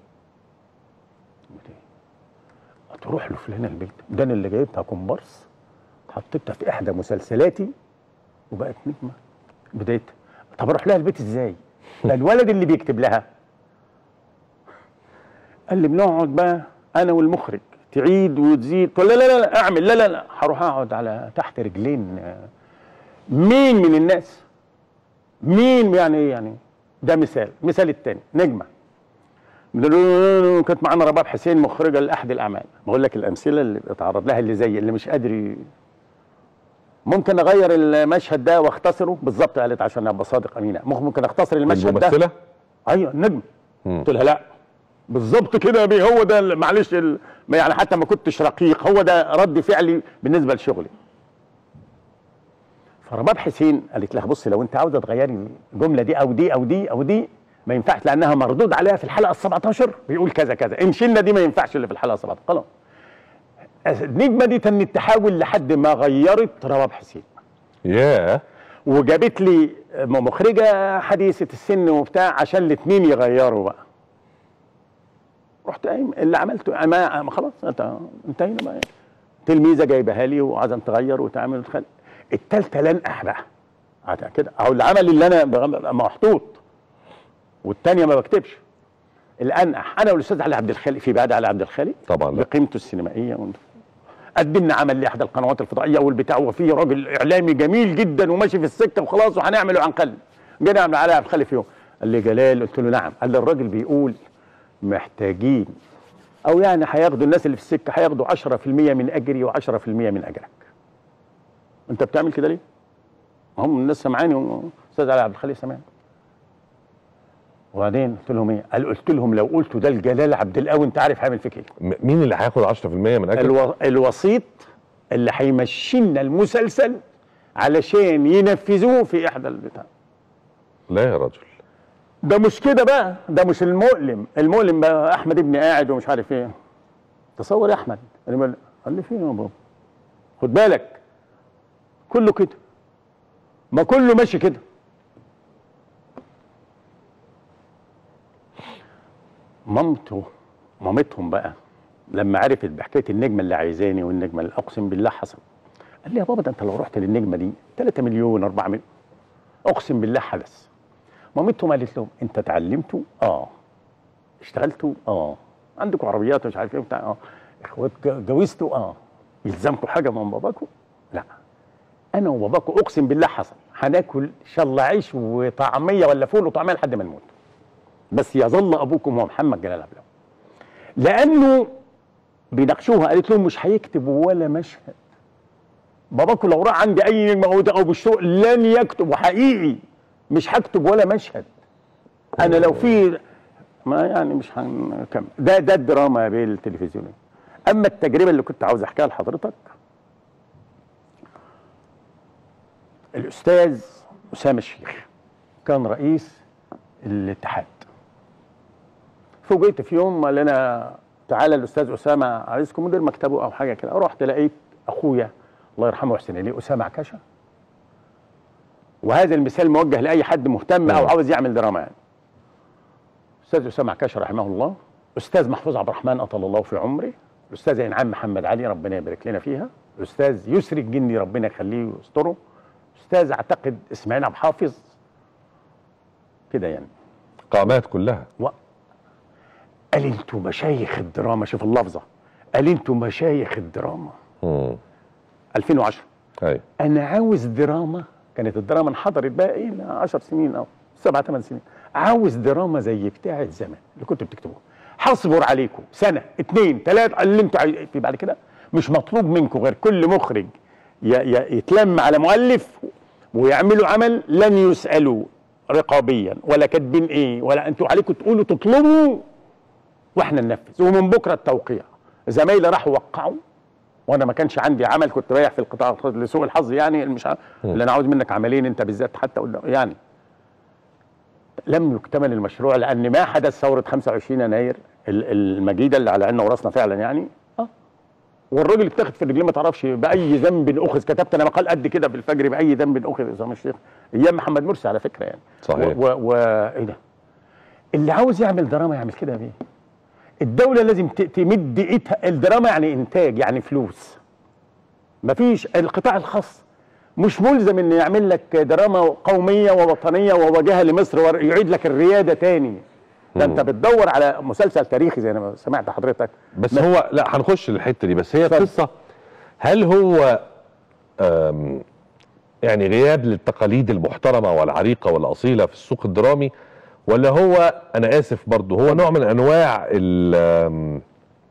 [SPEAKER 2] تروح لفلانه البيت ده انا اللي جايبها كومبارس حطيتها في احدى مسلسلاتي وبقت نجمه بدايتها طب اروح لها البيت ازاي ده الولد اللي بيكتب لها قال لي بنقعد بقى انا والمخرج تعيد وتزيد تقول لا لا لا, لا اعمل لا لا لا هروح اقعد على تحت رجلين آه، مين من الناس مين يعني ايه يعني ده مثال مثال التاني نجمه كانت معانا رباب حسين مخرجه لاحد الاعمال بقول لك الامثله اللي بتعرض لها اللي زي اللي مش قادر ي- ممكن اغير المشهد ده واختصره بالظبط قالت عشان ابقى صادق امينه ممكن اختصر المشهد ده
[SPEAKER 1] الممثله
[SPEAKER 2] ايوه النجم
[SPEAKER 1] مم.
[SPEAKER 2] قلت لها لا بالظبط كده يا بيه هو ده ال- معلش ال- ما يعني حتى ما كنتش رقيق هو ده رد فعلي بالنسبه لشغلي فرباب حسين قالت لها بصي لو انت عاوزه تغيري الجمله دي او دي او دي او دي ما ينفعش لانها مردود عليها في الحلقه ال 17 بيقول كذا كذا ان شلنا دي ما ينفعش اللي في الحلقه 17 خلاص النجمه دي تنت تحاول لحد ما غيرت رباب حسين
[SPEAKER 1] ياه
[SPEAKER 2] وجابت لي مخرجه حديثه السن وبتاع عشان الاثنين يغيروا بقى رحت قايم اللي عملته ما ما خلاص انت انتهينا بقى تلميذه جايبها لي وعايزه تغير وتعمل وتخلي الثالثه لنقح بقى عاد كده او العمل اللي انا بغ- محطوط والثانيه ما بكتبش الانقح انا والاستاذ علي عبد الخالق في بعد علي عبد الخالق
[SPEAKER 1] طبعا لا.
[SPEAKER 2] بقيمته السينمائيه وانت قدمنا عمل لاحدى القنوات الفضائيه والبتاع وفي راجل اعلامي جميل جدا وماشي في السكه وخلاص وهنعمل وهنخلي جينا نعمل علي عبد الخالق في يوم قال لي جلال قلت له نعم قال لي الراجل بيقول محتاجين او يعني هياخدوا الناس اللي في السكه هياخدوا 10% من اجري و10% من اجرك انت بتعمل كده ليه؟ هم الناس سامعاني استاذ علي عبد الخالق سامعني وبعدين قلت لهم ايه؟ قال قلت لهم لو قلتوا ده الجلال عبد القوي انت عارف هعمل فيك ايه؟
[SPEAKER 1] م- مين اللي هياخد 10% من اجل
[SPEAKER 2] الو... الوسيط اللي هيمشي لنا المسلسل علشان ينفذوه في احدى البتاع
[SPEAKER 1] لا يا رجل
[SPEAKER 2] ده مش كده بقى ده مش المؤلم المؤلم بقى احمد ابني قاعد ومش عارف ايه تصور يا احمد أنا بقول- قال لي فين يا بابا خد بالك كله كده ما كله ماشي كده مامته مامتهم بقى لما عرفت بحكايه النجمه اللي عايزاني والنجمه اللي اقسم بالله حصل قال لي يا بابا ده انت لو رحت للنجمه دي 3 مليون 4 مليون اقسم بالله حدث مامتهم قالت لهم انت اتعلمتوا اه اشتغلتوا اه عندكم عربيات ومش عارف ايه وبتاع اه اخوات ج- جوزتوا اه يلزمكم حاجه من باباكم لا انا وباباكم اقسم بالله حصل هناكل ان شاء الله عيش وطعميه ولا فول وطعميه لحد ما نموت بس يظل ابوكم هو محمد جلال عبد الوهاب لانه بيناقشوها قالت لهم مش هيكتب ولا مشهد باباكم لو راح عندي اي نجم او او بالشغل لن يكتب وحقيقي مش هكتب ولا مشهد انا لو في ما يعني مش هنكمل ده ده الدراما بالتلفزيون اما التجربه اللي كنت عاوز احكيها لحضرتك الاستاذ اسامه الشيخ كان رئيس الاتحاد فوجئت في يوم قال لنا تعالى الاستاذ اسامه عايزكم مدير مكتبه او حاجه كده رحت لقيت اخويا الله يرحمه ويحسن اليه اسامه عكاشه وهذا المثال موجه لاي حد مهتم او
[SPEAKER 1] مم.
[SPEAKER 2] عاوز يعمل دراما يعني استاذ اسامه عكاشه رحمه الله استاذ محفوظ عبد الرحمن اطال الله في عمره الاستاذ انعام محمد علي ربنا يبارك لنا فيها الاستاذ يسري الجندي ربنا يخليه ويستره استاذ اعتقد اسماعيل عبد الحافظ كده يعني
[SPEAKER 1] قامات كلها
[SPEAKER 2] و... قال انتوا مشايخ الدراما شوف اللفظه قال انتوا مشايخ الدراما
[SPEAKER 1] مم.
[SPEAKER 2] 2010
[SPEAKER 1] ايوه
[SPEAKER 2] انا عاوز دراما كانت الدراما انحضرت بقى ايه 10 سنين او سبع ثمان سنين عاوز دراما زي بتاعه زمان اللي كنتوا بتكتبوها هصبر عليكم سنه اثنين ثلاثه اللي انتوا عايز... في بعد كده مش مطلوب منكم غير كل مخرج ي... ي... يتلم على مؤلف ويعملوا عمل لن يسالوا رقابيا ولا كاتبين ايه ولا انتوا عليكم تقولوا تطلبوا واحنا ننفذ ومن بكره التوقيع زمايلي راحوا وقعوا وانا ما كانش عندي عمل كنت رايح في القطاع لسوء الحظ يعني مش عارف اللي انا عاوز منك عملين انت بالذات حتى قدام يعني لم يكتمل المشروع لان ما حدث ثوره 25 يناير ال- المجيده اللي على عيننا وراسنا فعلا يعني اه والراجل اتاخد في رجليه ما تعرفش باي ذنب اخذ كتبت انا مقال قد كده بالفجر باي ذنب اخذ اسامه الشيخ ايام محمد مرسي على فكره يعني
[SPEAKER 1] صحيح.
[SPEAKER 2] و, و... و... ايه ده اللي عاوز يعمل دراما يعمل كده بيه الدولة لازم ت- تمد ايدها الدراما يعني انتاج يعني فلوس مفيش القطاع الخاص مش ملزم انه يعمل لك دراما قومية ووطنية وواجهة لمصر ويعيد لك الريادة تاني ده انت بتدور على مسلسل تاريخي زي ما سمعت حضرتك
[SPEAKER 1] بس
[SPEAKER 2] ما-
[SPEAKER 1] هو لا هنخش للحته دي بس هي
[SPEAKER 2] اتفضل.
[SPEAKER 1] القصه هل هو آم، يعني غياب للتقاليد المحترمه والعريقه والاصيله في السوق الدرامي ولا هو انا اسف برضه هو نوع من انواع ال آم،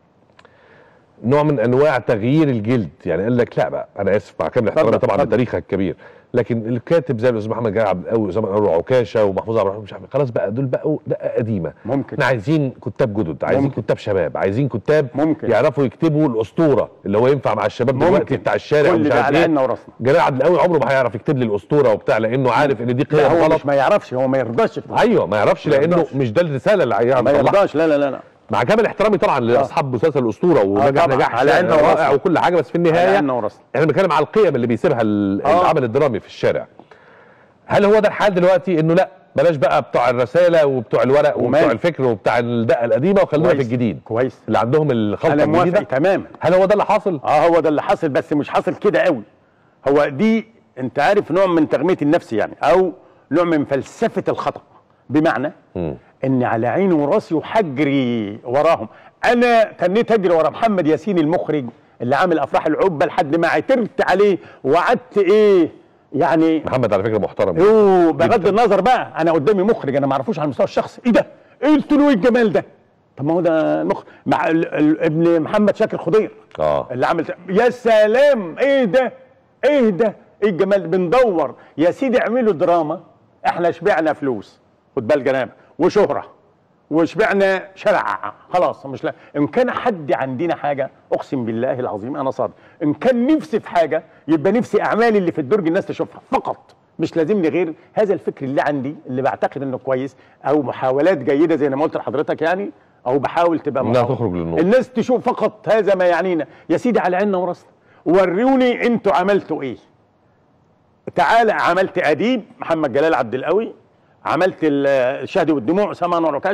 [SPEAKER 1] نوع من انواع تغيير الجلد يعني قال لك لا بقى انا اسف مع كامل احترامي
[SPEAKER 2] اتفضل،
[SPEAKER 1] طبعا
[SPEAKER 2] اتفضل.
[SPEAKER 1] لتاريخك الكبير لكن الكاتب زي الاستاذ محمد جلال عبد القوي واسامه انور عكاشه ومحفوظ عبد الرحمن مش عارف خلاص بقى دول بقوا دقه قديمه
[SPEAKER 2] ممكن
[SPEAKER 1] احنا عايزين كتاب جدد عايزين
[SPEAKER 2] ممكن.
[SPEAKER 1] كتاب شباب عايزين كتاب
[SPEAKER 2] ممكن.
[SPEAKER 1] يعرفوا يكتبوا الاسطوره اللي هو ينفع مع الشباب دلوقتي
[SPEAKER 2] ممكن.
[SPEAKER 1] بتاع الشارع
[SPEAKER 2] كل
[SPEAKER 1] ومش
[SPEAKER 2] ده
[SPEAKER 1] عارف
[SPEAKER 2] على
[SPEAKER 1] ايه
[SPEAKER 2] عيننا وراسنا
[SPEAKER 1] جلال عبد القوي عمره ما هيعرف يكتب لي الاسطوره وبتاع لانه عارف ان دي
[SPEAKER 2] لا
[SPEAKER 1] قيم
[SPEAKER 2] هو
[SPEAKER 1] غلط
[SPEAKER 2] مش ما يعرفش هو ما يرضاش يكتب.
[SPEAKER 1] ايوه ما يعرفش
[SPEAKER 2] ما
[SPEAKER 1] لانه
[SPEAKER 2] يرضاش.
[SPEAKER 1] مش ده الرساله اللي عايز
[SPEAKER 2] ما يرضاش لا لا لا لا
[SPEAKER 1] مع كامل احترامي طبعا لاصحاب مسلسل الاسطوره ونجح
[SPEAKER 2] طبعاً.
[SPEAKER 1] نجاح
[SPEAKER 2] على عيننا
[SPEAKER 1] رائع
[SPEAKER 2] وراسنا.
[SPEAKER 1] وكل حاجه بس في
[SPEAKER 2] على
[SPEAKER 1] النهايه
[SPEAKER 2] عيننا وراسنا
[SPEAKER 1] احنا بنتكلم على القيم اللي بيسيبها ال-
[SPEAKER 2] آه.
[SPEAKER 1] العمل الدرامي في الشارع هل هو ده الحال دلوقتي انه لا بلاش بقى بتوع الرساله وبتوع الورق وبتوع
[SPEAKER 2] وماله.
[SPEAKER 1] الفكر وبتاع الدقه القديمه وخلونا في
[SPEAKER 2] كويس.
[SPEAKER 1] الجديد
[SPEAKER 2] كويس
[SPEAKER 1] اللي عندهم الخلطه
[SPEAKER 2] انا موافق
[SPEAKER 1] الجديده
[SPEAKER 2] تماما
[SPEAKER 1] هل هو ده اللي حاصل؟
[SPEAKER 2] اه هو ده اللي حاصل بس مش حاصل كده قوي هو دي انت عارف نوع من تغميه النفس يعني او نوع من فلسفه الخطا بمعنى
[SPEAKER 1] مم.
[SPEAKER 2] ان على عيني وراسي وحجري وراهم انا تنيت اجري ورا محمد ياسين المخرج اللي عامل افراح العبه لحد ما عترت عليه وقعدت ايه يعني
[SPEAKER 1] محمد على فكره محترم
[SPEAKER 2] يوه بغض
[SPEAKER 1] جداً.
[SPEAKER 2] النظر بقى انا قدامي مخرج انا ما اعرفوش على المستوى الشخصي ايه ده؟ ايه قلت له ايه الجمال ده؟ طب ما هو ده المخرج مع ال- ال- ابن محمد شاكر خضير
[SPEAKER 1] اه
[SPEAKER 2] اللي عامل يا سلام ايه ده؟ ايه ده؟ ايه الجمال بندور يا سيدي اعملوا دراما احنا شبعنا فلوس خد بال جنابك وشهره وشبعنا شرع خلاص مش لا ان كان حد عندنا حاجه اقسم بالله العظيم انا صادق ان كان نفسي في حاجه يبقى نفسي اعمالي اللي في الدرج الناس تشوفها فقط مش لازمني غير هذا الفكر اللي عندي اللي بعتقد انه كويس او محاولات جيده زي ما قلت لحضرتك يعني او بحاول تبقى
[SPEAKER 1] انها
[SPEAKER 2] محاولة.
[SPEAKER 1] تخرج للنور
[SPEAKER 2] الناس تشوف فقط هذا ما يعنينا يا سيدي على عيننا وراسنا وروني انتوا عملتوا ايه تعالى عملت اديب محمد جلال عبد القوي عملت ال- الشهد والدموع اسامه انور عكاشه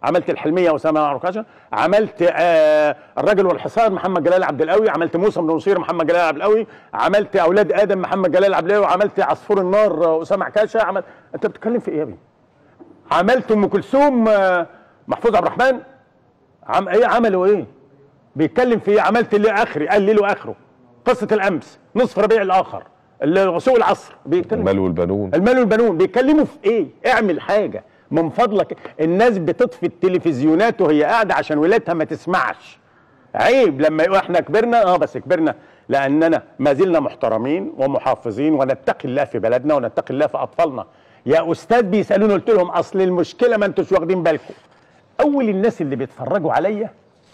[SPEAKER 2] عملت الحلميه اسامه عكاشه عملت آه الراجل والحصار محمد جلال عبد القوي عملت موسى بن نصير محمد جلال عبد القوي عملت اولاد ادم محمد جلال عبد القوي عملت عصفور النار آه، اسامه عكاشه عمل انت بتتكلم في ايه يا ابني عملت ام كلثوم آه، محفوظ عبد الرحمن عم ايه عملوا ايه بيتكلم في ايه عملت اللي اخري قال لي له اخره قصه الامس نصف ربيع الاخر اللي سوق العصر بيتكلم
[SPEAKER 1] المال والبنون
[SPEAKER 2] المال والبنون بيتكلموا في ايه اعمل حاجه من فضلك الناس بتطفي التلفزيونات وهي قاعده عشان ولادها ما تسمعش عيب لما يقول احنا كبرنا اه بس كبرنا لاننا ما زلنا محترمين ومحافظين ونتقي الله في بلدنا ونتقي الله في اطفالنا يا استاذ بيسالوني قلت لهم اصل المشكله ما انتوش واخدين بالكم اول الناس اللي بيتفرجوا عليا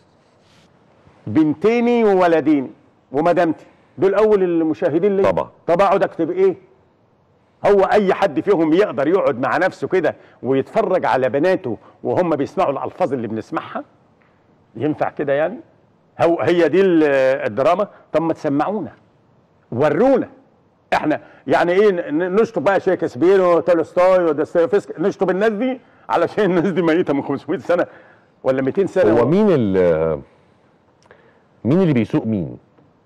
[SPEAKER 2] بنتيني وولديني ومدامتي دول اول المشاهدين ليا
[SPEAKER 1] طبعا.
[SPEAKER 2] طب اقعد اكتب ايه هو اي حد فيهم يقدر يقعد مع نفسه كده ويتفرج على بناته وهم بيسمعوا الالفاظ اللي بنسمعها ينفع كده يعني هو هي دي ال- الدراما طب ما تسمعونا ورونا احنا يعني ايه ن- نشطب بقى شكسبير وتولستوي ودوستويفسكي نشطب الناس دي علشان الناس دي ميته من 500 سنه ولا 200 سنه
[SPEAKER 1] هو مين ال مين اللي بيسوق مين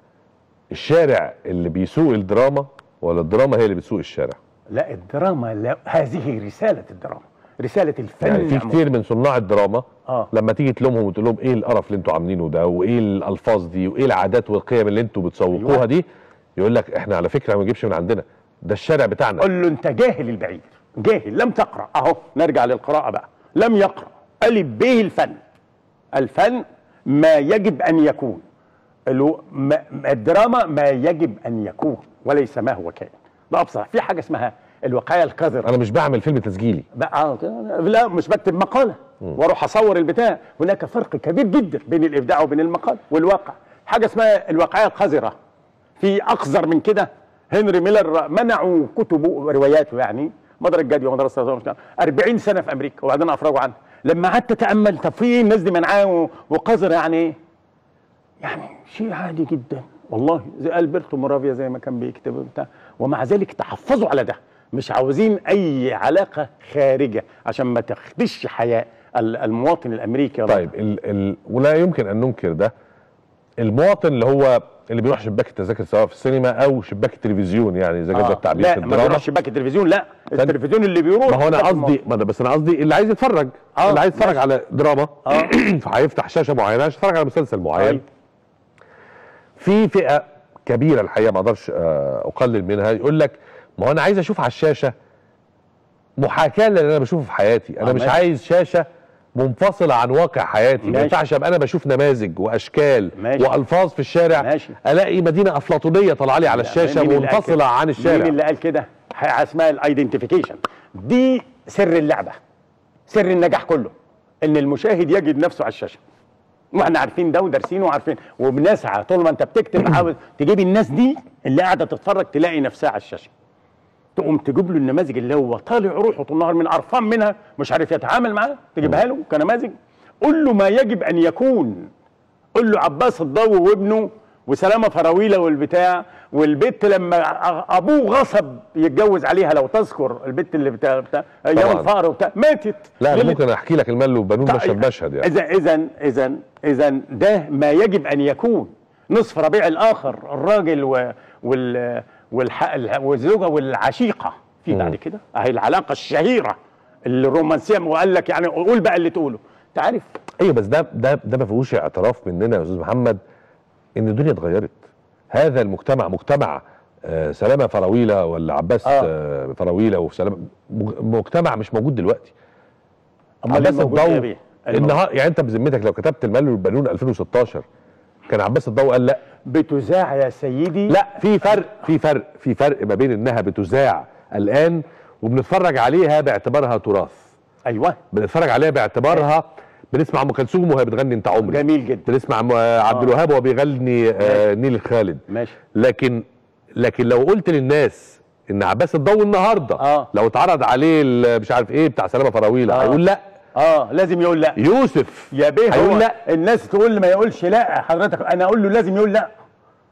[SPEAKER 1] الشارع اللي بيسوق الدراما ولا الدراما هي اللي بتسوق الشارع
[SPEAKER 2] لا الدراما لا هذه رساله الدراما رساله الفن
[SPEAKER 1] يعني في
[SPEAKER 2] عموماً.
[SPEAKER 1] كتير من صناع الدراما
[SPEAKER 2] آه.
[SPEAKER 1] لما تيجي تلومهم وتقول لهم ايه القرف اللي انتوا عاملينه ده وايه الالفاظ دي وايه العادات والقيم اللي انتوا بتسوقوها
[SPEAKER 2] أيوة.
[SPEAKER 1] دي يقول لك احنا على فكره ما بنجيبش من عندنا ده الشارع بتاعنا
[SPEAKER 2] قل له انت جاهل البعير جاهل لم تقرا اهو نرجع للقراءه بقى لم يقرا الف به الفن الفن ما يجب ان يكون الو- ما- ما- الدراما ما يجب ان يكون وليس ما هو كائن ده ابسط في حاجه اسمها الوقايه القذره
[SPEAKER 1] انا مش بعمل فيلم تسجيلي
[SPEAKER 2] بقى آه كده. لا مش بكتب مقاله واروح اصور البتاع هناك فرق كبير جدا بين الابداع وبين المقال والواقع حاجه اسمها الواقعيه القذره في اقذر من كده هنري ميلر منعوا كتبه ورواياته يعني مدر الجدي ومدرسه الصوت 40 سنه في امريكا وبعدين افرجوا عنه لما قعدت اتامل طب في ايه الناس دي منعاه و- وقذره يعني ايه؟ يعني شيء عادي جدا والله زي البرتو مورافيا زي ما كان بيكتب بتاع ومع ذلك تحفظوا على ده مش عاوزين اي علاقه خارجه عشان ما تخدش حياه ال- المواطن الامريكي
[SPEAKER 1] طيب ال ال ولا يمكن ان ننكر ده المواطن اللي هو اللي بيروح شباك التذاكر سواء في السينما او شباك التلفزيون يعني اذا كان ده التعبير
[SPEAKER 2] لا
[SPEAKER 1] في
[SPEAKER 2] ما
[SPEAKER 1] الدراما
[SPEAKER 2] بيروحش شباك التلفزيون لا التلفزيون اللي بيروح
[SPEAKER 1] ما هو انا
[SPEAKER 2] شباك
[SPEAKER 1] قصدي ما انا بس انا قصدي اللي عايز يتفرج
[SPEAKER 2] آه،
[SPEAKER 1] اللي عايز يتفرج
[SPEAKER 2] ماشي.
[SPEAKER 1] على دراما
[SPEAKER 2] آه.
[SPEAKER 1] فهيفتح شاشه معينه عشان يتفرج على مسلسل معين
[SPEAKER 2] أيوة.
[SPEAKER 1] في فئه كبيره الحقيقه ما اقدرش آه، اقلل منها يقول لك ما هو انا عايز اشوف على الشاشه محاكاه للي انا بشوفه في حياتي انا
[SPEAKER 2] آه،
[SPEAKER 1] مش
[SPEAKER 2] ماشي.
[SPEAKER 1] عايز شاشه منفصله عن واقع حياتي ما
[SPEAKER 2] ماشي.
[SPEAKER 1] ينفعش ابقى انا بشوف نماذج واشكال
[SPEAKER 2] ماشي.
[SPEAKER 1] والفاظ في الشارع
[SPEAKER 2] ماشي.
[SPEAKER 1] الاقي مدينه افلاطونيه طالعه لي على الشاشه
[SPEAKER 2] مين اللي قال
[SPEAKER 1] منفصله
[SPEAKER 2] كده؟
[SPEAKER 1] عن الشارع
[SPEAKER 2] مين اللي قال كده حاجه اسمها الايدنتيفيكيشن دي سر اللعبه سر النجاح كله ان المشاهد يجد نفسه على الشاشه واحنا عارفين ده ودارسينه وعارفين وبنسعى طول ما انت بتكتب عاوز تجيب الناس دي اللي قاعده تتفرج تلاقي نفسها على الشاشه تقوم تجيب له النماذج اللي هو طالع روحه طول النهار من قرفان منها مش عارف يتعامل معاها تجيبها له كنماذج قول له ما يجب ان يكون قول له عباس الضو وابنه وسلامه فراويله والبتاع والبت لما أ- ابوه غصب يتجوز عليها لو تذكر البت اللي بتاع, بتاع ايام
[SPEAKER 1] طبعاً.
[SPEAKER 2] الفقر وبتاع ماتت
[SPEAKER 1] لا انا
[SPEAKER 2] غلط.
[SPEAKER 1] ممكن احكي لك المال وبنون مشهد مشهد يعني
[SPEAKER 2] اذا اذا اذا اذا ده ما يجب ان يكون نصف ربيع الاخر الراجل و وال والح... الح- والزوجه والعشيقه في بعد كده اهي العلاقه الشهيره اللي الرومانسيه وقال لك يعني قول بقى اللي تقوله انت عارف
[SPEAKER 1] ايوه بس ده ده ده ما فيهوش اعتراف مننا يا استاذ محمد ان الدنيا اتغيرت هذا المجتمع مجتمع آه سلامه فراويله ولا عباس
[SPEAKER 2] آه.
[SPEAKER 1] آه فراويله وسلامه مج- مجتمع مش موجود دلوقتي
[SPEAKER 2] امال
[SPEAKER 1] عباس
[SPEAKER 2] الموجود ده يا
[SPEAKER 1] الضو
[SPEAKER 2] بيه؟ الموجود.
[SPEAKER 1] النهار يعني انت بذمتك لو كتبت المال والبنون 2016 كان عباس الضو قال لا
[SPEAKER 2] بتذاع يا سيدي
[SPEAKER 1] لا في فرق في فرق في فرق ما بين انها بتذاع الان وبنتفرج عليها باعتبارها تراث
[SPEAKER 2] ايوه
[SPEAKER 1] بنتفرج عليها باعتبارها بنسمع ام كلثوم وهي بتغني انت عمري
[SPEAKER 2] جميل جدا
[SPEAKER 1] بنسمع م- عبد الوهاب وهو بيغني آه نيل الخالد
[SPEAKER 2] ماشي
[SPEAKER 1] لكن لكن لو قلت للناس ان عباس الضو النهارده
[SPEAKER 2] آه.
[SPEAKER 1] لو اتعرض عليه ال- مش عارف ايه بتاع سلامه فراويله
[SPEAKER 2] آه.
[SPEAKER 1] هيقول لا
[SPEAKER 2] اه لازم يقول لا
[SPEAKER 1] يوسف
[SPEAKER 2] يا بيه
[SPEAKER 1] هيقول
[SPEAKER 2] هو
[SPEAKER 1] لا
[SPEAKER 2] الناس تقول ما يقولش لا حضرتك انا اقول له لازم يقول لا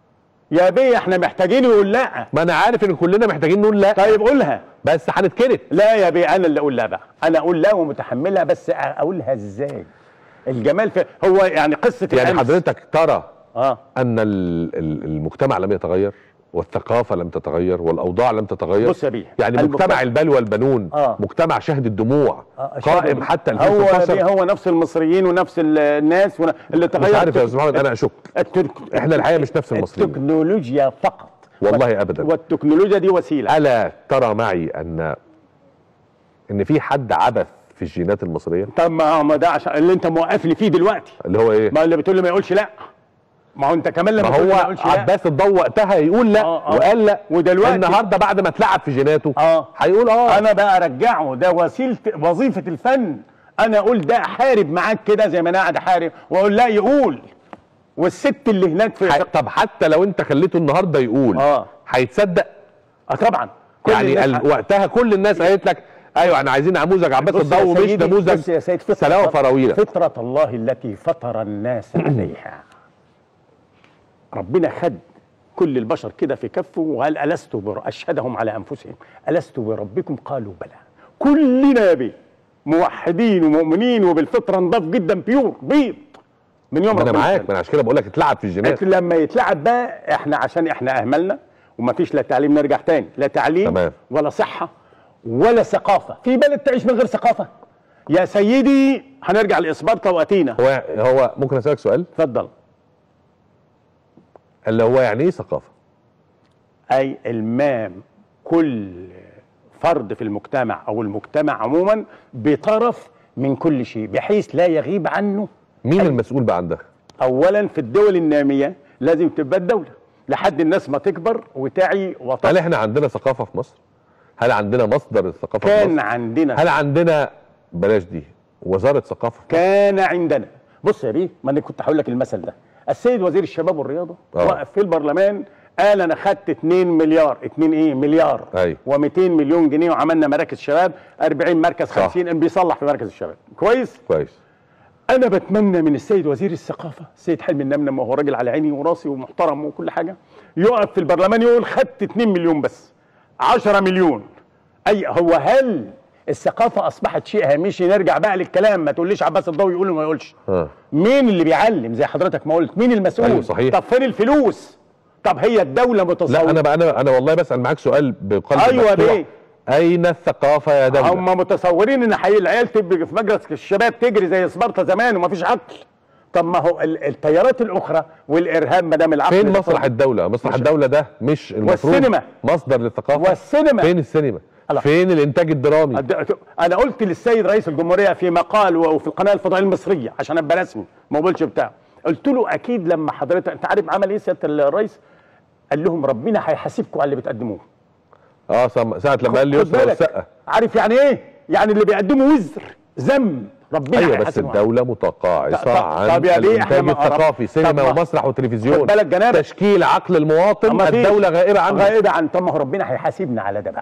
[SPEAKER 2] يا بيه احنا محتاجين يقول لا
[SPEAKER 1] ما انا عارف ان كلنا محتاجين نقول لا
[SPEAKER 2] طيب قولها
[SPEAKER 1] بس هنتكرت
[SPEAKER 2] لا يا بيه انا اللي اقول لا بقى انا اقول لا ومتحملها بس اقولها ازاي الجمال في هو يعني قصه
[SPEAKER 1] يعني
[SPEAKER 2] الأمس.
[SPEAKER 1] حضرتك ترى
[SPEAKER 2] اه
[SPEAKER 1] ان ال- ال- المجتمع لم يتغير والثقافه لم تتغير والاوضاع لم تتغير
[SPEAKER 2] بص يا بيه
[SPEAKER 1] يعني
[SPEAKER 2] المجتمع-
[SPEAKER 1] مجتمع البل والبنون
[SPEAKER 2] آه.
[SPEAKER 1] مجتمع شهد الدموع
[SPEAKER 2] آه،
[SPEAKER 1] قائم
[SPEAKER 2] شاهد-
[SPEAKER 1] حتى
[SPEAKER 2] هو يا بيه
[SPEAKER 1] 2016
[SPEAKER 2] هو نفس المصريين ونفس ال- الناس ون- اللي
[SPEAKER 1] مش
[SPEAKER 2] تغير
[SPEAKER 1] عارف يا استاذ محمد انا اشك
[SPEAKER 2] التك...
[SPEAKER 1] احنا الحقيقه مش نفس المصريين
[SPEAKER 2] التكنولوجيا فقط
[SPEAKER 1] والله ابدا
[SPEAKER 2] والتكنولوجيا دي وسيله
[SPEAKER 1] الا ترى معي ان ان في حد عبث في الجينات المصريه
[SPEAKER 2] طب ما ما ده عشان اللي انت موقفني فيه دلوقتي
[SPEAKER 1] اللي هو ايه
[SPEAKER 2] ما اللي بتقول لي ما يقولش لا ما هو انت كمان لما
[SPEAKER 1] ما
[SPEAKER 2] تقول لي
[SPEAKER 1] هو
[SPEAKER 2] ما يقولش لا
[SPEAKER 1] عباس الضو وقتها يقول لا
[SPEAKER 2] آه، آه.
[SPEAKER 1] وقال لا
[SPEAKER 2] ودلوقتي-
[SPEAKER 1] النهارده بعد ما اتلعب في جيناته
[SPEAKER 2] اه
[SPEAKER 1] هيقول اه
[SPEAKER 2] انا بقى ارجعه ده وسيله وظيفه الفن انا اقول ده احارب معاك كده زي ما انا قاعد احارب واقول لا يقول والست اللي هناك في
[SPEAKER 1] ح- طب حتى لو انت خليته النهارده يقول
[SPEAKER 2] اه
[SPEAKER 1] هيتصدق
[SPEAKER 2] اه طبعا كل
[SPEAKER 1] يعني
[SPEAKER 2] الناس-
[SPEAKER 1] ال- وقتها كل الناس قالت لك ايوه احنا عايزين نموذج عباس
[SPEAKER 2] بص يا
[SPEAKER 1] الضو مش
[SPEAKER 2] سيدي-
[SPEAKER 1] نموذج
[SPEAKER 2] بص يا سيد فطرة
[SPEAKER 1] سلاوه فراويله
[SPEAKER 2] فطرة الله التي فطر الناس عليها ربنا خد كل البشر كده في كفه وقال ألست بر... أشهدهم على أنفسهم ألست بربكم قالوا بلى كلنا يا بيه موحدين ومؤمنين وبالفطرة نضاف جدا بيور بيض من يوم
[SPEAKER 1] ما انا
[SPEAKER 2] ربنا
[SPEAKER 1] معاك
[SPEAKER 2] خلق.
[SPEAKER 1] ما انا عشان كده بقول لك اتلعب في الجينات
[SPEAKER 2] لكن لما يتلعب بقى احنا عشان احنا اهملنا وما فيش لا تعليم نرجع تاني لا تعليم
[SPEAKER 1] تمام.
[SPEAKER 2] ولا صحه ولا ثقافه في بلد تعيش من غير ثقافه يا سيدي هنرجع لاسبارتا واتينا
[SPEAKER 1] هو هو ممكن اسالك سؤال
[SPEAKER 2] اتفضل
[SPEAKER 1] اللي هو يعني ايه ثقافه
[SPEAKER 2] اي المام كل فرد في المجتمع او المجتمع عموما بطرف من كل شيء بحيث لا يغيب عنه
[SPEAKER 1] مين المسؤول بقى عن ده
[SPEAKER 2] اولا في الدول الناميه لازم تبقى الدوله لحد الناس ما تكبر وتعي وتصل
[SPEAKER 1] هل احنا عندنا ثقافه في مصر هل عندنا مصدر الثقافه في
[SPEAKER 2] كان
[SPEAKER 1] مصر
[SPEAKER 2] عندنا
[SPEAKER 1] هل عندنا بلاش دي وزاره ثقافه
[SPEAKER 2] كان عندنا بص يا بيه ما انا كنت هقول لك المثل ده السيد وزير الشباب والرياضه
[SPEAKER 1] آه.
[SPEAKER 2] وقف في البرلمان قال انا خدت 2 مليار 2 ايه مليار
[SPEAKER 1] أيوة.
[SPEAKER 2] و200 مليون جنيه وعملنا مراكز شباب 40 مركز
[SPEAKER 1] صح.
[SPEAKER 2] 50 بيصلح في مركز الشباب كويس
[SPEAKER 1] كويس
[SPEAKER 2] انا بتمنى من السيد وزير الثقافه السيد حلمي النمنم وهو راجل على عيني وراسي ومحترم وكل حاجه يقف في البرلمان يقول خدت 2 مليون بس 10 مليون اي هو هل الثقافه اصبحت شيء هامشي نرجع بقى للكلام ما تقوليش عباس الضوء يقول وما يقولش
[SPEAKER 1] اه
[SPEAKER 2] مين اللي بيعلم زي حضرتك ما قلت مين المسؤول
[SPEAKER 1] أيوة صحيح.
[SPEAKER 2] طب فين الفلوس طب هي الدوله متصوره
[SPEAKER 1] لا انا بقى انا انا والله بسال معاك سؤال بقلب
[SPEAKER 2] أيوة
[SPEAKER 1] مفتوح.
[SPEAKER 2] ليه؟
[SPEAKER 1] اين الثقافه يا دوله
[SPEAKER 2] هم متصورين ان حي العيال تبقى في مجلس الشباب تجري زي سبارتا زمان ومفيش عقل طب ما هو ال- التيارات الاخرى والارهاب ما دام العقل
[SPEAKER 1] فين
[SPEAKER 2] ده
[SPEAKER 1] مسرح
[SPEAKER 2] طبعاً.
[SPEAKER 1] الدوله مسرح
[SPEAKER 2] مش-
[SPEAKER 1] الدوله ده مش المفروض
[SPEAKER 2] والسينما.
[SPEAKER 1] مصدر للثقافه
[SPEAKER 2] والسينما.
[SPEAKER 1] فين السينما
[SPEAKER 2] الله.
[SPEAKER 1] فين الانتاج الدرامي
[SPEAKER 2] أد- انا قلت للسيد رئيس الجمهوريه في مقال وفي القناه الفضائيه المصريه عشان ابقى رسمي ما بقولش بتاع قلت له اكيد لما حضرتك انت عارف عمل ايه سياده الرئيس قال لهم ربنا هيحاسبكم على اللي بتقدموه
[SPEAKER 1] اه سم- ساعه لما قال لي
[SPEAKER 2] خد
[SPEAKER 1] يسرى
[SPEAKER 2] بالك.
[SPEAKER 1] والسقه
[SPEAKER 2] عارف يعني ايه يعني اللي بيقدموا وزر ذنب ربنا
[SPEAKER 1] ايوه بس
[SPEAKER 2] هيحاسبهم عليه.
[SPEAKER 1] الدوله متقاعسه
[SPEAKER 2] طب-
[SPEAKER 1] عن
[SPEAKER 2] طب يا بيه
[SPEAKER 1] الانتاج
[SPEAKER 2] إحنا ما قرب-
[SPEAKER 1] الثقافي
[SPEAKER 2] طب
[SPEAKER 1] سينما
[SPEAKER 2] ما-
[SPEAKER 1] ومسرح وتلفزيون
[SPEAKER 2] خد بالك جنابك.
[SPEAKER 1] تشكيل عقل المواطن
[SPEAKER 2] أما فيش.
[SPEAKER 1] الدوله غائبه عنه
[SPEAKER 2] غائبة عن طب ما هو ربنا هيحاسبنا على ده بقى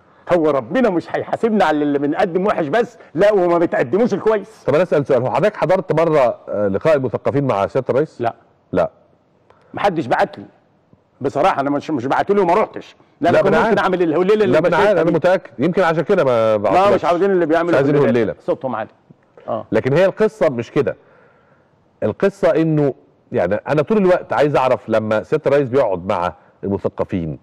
[SPEAKER 2] هو ربنا مش هيحاسبنا على اللي بنقدم وحش بس لا وما بتقدموش الكويس
[SPEAKER 1] طب انا اسال سؤال هو حضرتك حضرت مره آه، لقاء المثقفين مع سياده الرئيس
[SPEAKER 2] لا
[SPEAKER 1] لا
[SPEAKER 2] محدش بعت لي بصراحه انا مش مش بعت له وما رحتش لا
[SPEAKER 1] لا،
[SPEAKER 2] انا كنت
[SPEAKER 1] ما أنا
[SPEAKER 2] ممكن
[SPEAKER 1] عارف.
[SPEAKER 2] اعمل الليله اللي
[SPEAKER 1] لا ما انا عارف انا
[SPEAKER 2] شايفها دي.
[SPEAKER 1] متاكد يمكن عشان كده ما
[SPEAKER 2] لا
[SPEAKER 1] بعتلكش.
[SPEAKER 2] مش عاوزين اللي بيعملوا
[SPEAKER 1] مش عايزين
[SPEAKER 2] بالليل.
[SPEAKER 1] الليله
[SPEAKER 2] صوتهم عالي اه
[SPEAKER 1] لكن هي القصه مش كده القصه انه يعني انا طول الوقت عايز اعرف لما سياده الرئيس بيقعد مع المثقفين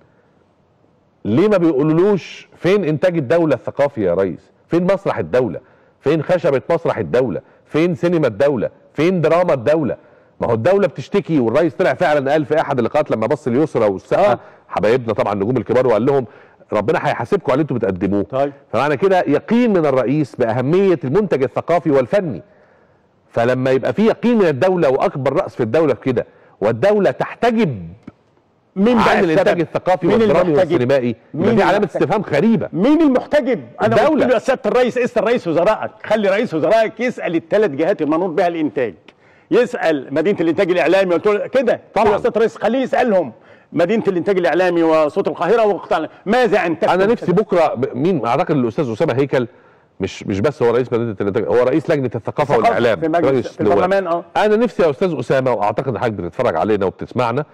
[SPEAKER 1] ليه ما بيقولولوش فين انتاج الدوله الثقافي يا ريس فين مسرح الدوله فين خشبه مسرح الدوله فين سينما الدوله فين دراما الدوله ما هو الدوله بتشتكي والرئيس طلع فعلا قال في احد اللقاءات لما بص اليسرى والسقا
[SPEAKER 2] آه.
[SPEAKER 1] حبايبنا طبعا النجوم الكبار وقال لهم ربنا هيحاسبكم على اللي انتوا بتقدموه
[SPEAKER 2] طيب.
[SPEAKER 1] فمعنى كده يقين من الرئيس باهميه المنتج الثقافي والفني فلما يبقى في يقين من الدوله واكبر راس في الدوله في كده والدوله تحتجب
[SPEAKER 2] مين بقى
[SPEAKER 1] عن الانتاج
[SPEAKER 2] السبب؟
[SPEAKER 1] الثقافي
[SPEAKER 2] مين
[SPEAKER 1] والدرامي
[SPEAKER 2] المحتجب؟
[SPEAKER 1] والسينمائي يبقى
[SPEAKER 2] مين
[SPEAKER 1] دي علامه
[SPEAKER 2] المحتجب؟
[SPEAKER 1] استفهام غريبه
[SPEAKER 2] مين المحتجب؟ انا
[SPEAKER 1] الدولة.
[SPEAKER 2] قلت له يا سياده الرئيس اسال رئيس وزرائك، خلي رئيس وزرائك يسال الثلاث جهات المنوط بها الانتاج. يسال مدينه الانتاج الاعلامي قلت له كده
[SPEAKER 1] طبعاً.
[SPEAKER 2] يا سياده الرئيس خليه يسالهم مدينه الانتاج الاعلامي وصوت القاهره وقطاع ماذا انتجتم؟
[SPEAKER 1] انا نفسي بكره ب- مين اعتقد الاستاذ اسامه هيكل مش مش بس هو رئيس مدينه الانتاج هو رئيس لجنه الثقافه
[SPEAKER 2] الثقافة
[SPEAKER 1] والاعلام
[SPEAKER 2] في مجلس-
[SPEAKER 1] رئيس
[SPEAKER 2] في
[SPEAKER 1] نواب.
[SPEAKER 2] البرلمان، اه.
[SPEAKER 1] انا نفسي يا استاذ اسامه واعتقد ان حضرتك بتتفرج علينا وبتسمعنا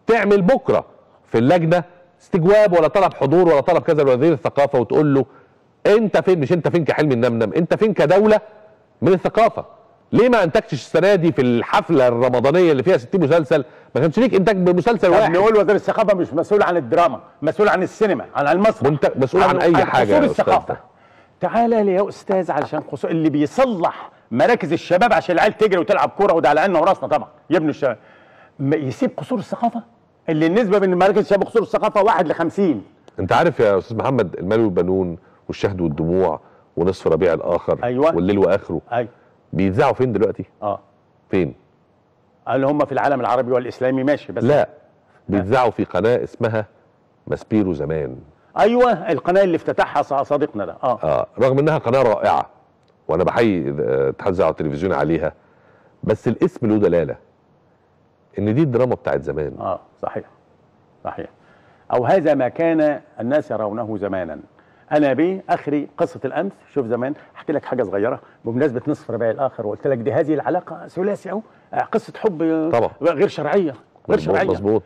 [SPEAKER 1] تعمل بكره في اللجنه استجواب ولا طلب حضور ولا طلب كذا لوزير الثقافه وتقول له انت فين مش انت فين كحلمي النمنم انت فين كدوله من الثقافه ليه ما انتجتش السنه دي في الحفله الرمضانيه اللي فيها 60 مسلسل ما كانش ليك انتاج بمسلسل
[SPEAKER 2] طب
[SPEAKER 1] واحد
[SPEAKER 2] نقول وزير الثقافه مش مسؤول عن الدراما مسؤول عن السينما عن المسرح
[SPEAKER 1] منت- مسؤول عن أي حاجة
[SPEAKER 2] قصور
[SPEAKER 1] يا أستاذ
[SPEAKER 2] الثقافه
[SPEAKER 1] ده.
[SPEAKER 2] تعالى لي يا استاذ علشان قصور اللي بيصلح مراكز الشباب عشان العيال تجري وتلعب كوره وده على عيننا وراسنا طبعا يبنوا الشباب ما يسيب قصور الثقافه اللي النسبه بين مراكز الشباب وقصور الثقافه واحد ل 50
[SPEAKER 1] انت عارف يا استاذ محمد المال والبنون والشهد والدموع ونصف ربيع الاخر
[SPEAKER 2] أيوة.
[SPEAKER 1] والليل واخره
[SPEAKER 2] ايوه
[SPEAKER 1] بيتذاعوا فين دلوقتي
[SPEAKER 2] اه
[SPEAKER 1] فين
[SPEAKER 2] اللي هم في العالم العربي والاسلامي ماشي بس
[SPEAKER 1] لا بيتذاعوا في قناه اسمها ماسبيرو زمان
[SPEAKER 2] ايوه القناه اللي افتتحها ص- صديقنا ده اه
[SPEAKER 1] اه رغم انها قناه رائعه وانا بحيي آه، اتحاد الإذاعة والتلفزيون عليها بس الاسم له دلاله ان دي الدراما بتاعت زمان
[SPEAKER 2] اه صحيح صحيح او هذا ما كان الناس يرونه زمانا انا بيه اخري قصه الامس شوف زمان احكي لك حاجه صغيره بمناسبه نصف ربيع الاخر وقلت لك دي هذه العلاقه ثلاثي اهو آه، قصه حب
[SPEAKER 1] طبعا.
[SPEAKER 2] غير شرعيه غير
[SPEAKER 1] مظبوط
[SPEAKER 2] شرعيه
[SPEAKER 1] مظبوط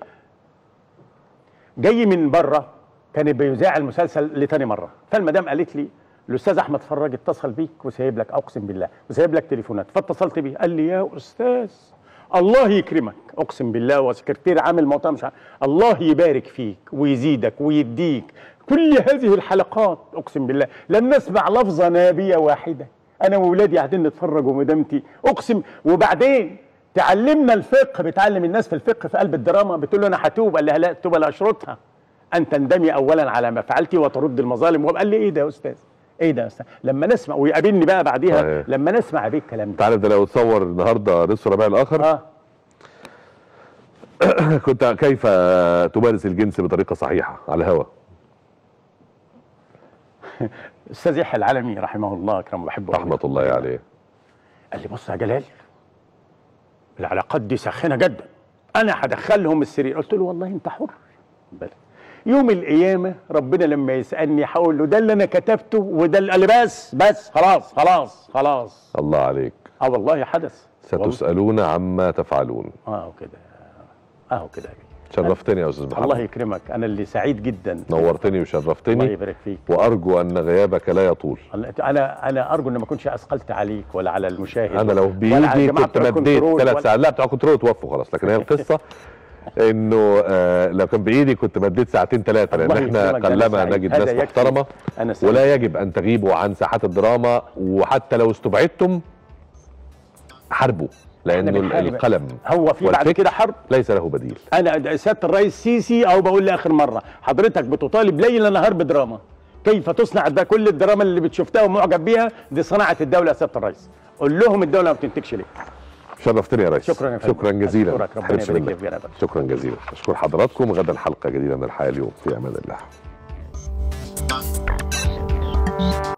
[SPEAKER 2] جاي من بره كان بيذاع المسلسل لتاني مره فالمدام قالت لي الاستاذ احمد فرج اتصل بيك وسايب لك اقسم بالله وسايب لك تليفونات فاتصلت بيه قال لي يا استاذ الله يكرمك اقسم بالله وسكرتير عامل موضوع مش عارف. الله يبارك فيك ويزيدك ويديك كل هذه الحلقات اقسم بالله لم نسمع لفظه نابيه واحده انا واولادي قاعدين نتفرج ومدامتي اقسم وبعدين تعلمنا الفقه بتعلم الناس في الفقه في قلب الدراما بتقول له انا هتوب قال لها لا توب لا اشرطها ان تندمي اولا على ما فعلتي وترد المظالم وقال لي ايه ده يا استاذ ايه ده يا استاذ لما نسمع ويقابلني بقى بعديها
[SPEAKER 1] صحيح.
[SPEAKER 2] لما نسمع بيه الكلام
[SPEAKER 1] انت
[SPEAKER 2] ده
[SPEAKER 1] عارف ده لو تصور النهارده نصف ربيع الاخر
[SPEAKER 2] اه
[SPEAKER 1] كنت كيف تمارس الجنس بطريقه صحيحه على الهواء
[SPEAKER 2] استاذ يحيى العلمي رحمه الله اكرمه بحبه أوي.
[SPEAKER 1] رحمه الله عليه
[SPEAKER 2] قال لي بص يا جلال العلاقات دي ساخنه جدا انا هدخلهم السرير قلت له والله انت حر بل. يوم القيامه ربنا لما يسالني هقول له ده اللي انا كتبته وده اللي قال لي بس بس خلاص خلاص خلاص
[SPEAKER 1] الله عليك
[SPEAKER 2] اه والله حدث والله.
[SPEAKER 1] ستسالون عما تفعلون
[SPEAKER 2] اه كده اهو كده
[SPEAKER 1] شرفتني يا استاذ محمد
[SPEAKER 2] الله يكرمك انا اللي سعيد جدا
[SPEAKER 1] نورتني
[SPEAKER 2] الله
[SPEAKER 1] وشرفتني
[SPEAKER 2] يبارك فيك
[SPEAKER 1] وارجو ان غيابك لا يطول
[SPEAKER 2] الله- انا انا ارجو ان ما اكونش اثقلت عليك ولا على المشاهد
[SPEAKER 1] انا لو
[SPEAKER 2] ولا على
[SPEAKER 1] بايدي
[SPEAKER 2] الجماعة
[SPEAKER 1] كنت
[SPEAKER 2] بتوع
[SPEAKER 1] مديت
[SPEAKER 2] الكنترول
[SPEAKER 1] ثلاث
[SPEAKER 2] ولا-
[SPEAKER 1] ساعات لا بتوع كنترول توفوا خلاص لكن هي القصه انه آه لو كان بايدي كنت مديت ساعتين ثلاثه لان
[SPEAKER 2] الله
[SPEAKER 1] احنا
[SPEAKER 2] يكرمك، ده أنا
[SPEAKER 1] قلما
[SPEAKER 2] سعيد.
[SPEAKER 1] نجد
[SPEAKER 2] هذا
[SPEAKER 1] ناس
[SPEAKER 2] يكفي.
[SPEAKER 1] محترمه
[SPEAKER 2] انا سعيد.
[SPEAKER 1] ولا يجب ان تغيبوا عن ساحات الدراما وحتى لو استبعدتم حاربوا لانه
[SPEAKER 2] بنحارب.
[SPEAKER 1] القلم
[SPEAKER 2] هو في بعد
[SPEAKER 1] والفكر
[SPEAKER 2] كده حرب
[SPEAKER 1] ليس له بديل
[SPEAKER 2] انا سياده الرئيس سيسي او بقول لاخر مره حضرتك بتطالب ليل نهار بدراما كيف تصنع ده كل الدراما اللي بتشوفتها ومعجب بيها دي صناعه الدوله يا سياده الرئيس قول لهم الدوله ما بتنتجش ليه
[SPEAKER 1] شرفتني يا ريس
[SPEAKER 2] شكراً يا فندم.
[SPEAKER 1] شكرا جزيلا
[SPEAKER 2] أشكرك. ربنا
[SPEAKER 1] تحرمش
[SPEAKER 2] يبارك
[SPEAKER 1] منك.
[SPEAKER 2] لك فينا يا فندم.
[SPEAKER 1] شكرا جزيلا اشكر حضراتكم غدا حلقه جديده من الحياه اليوم في امان الله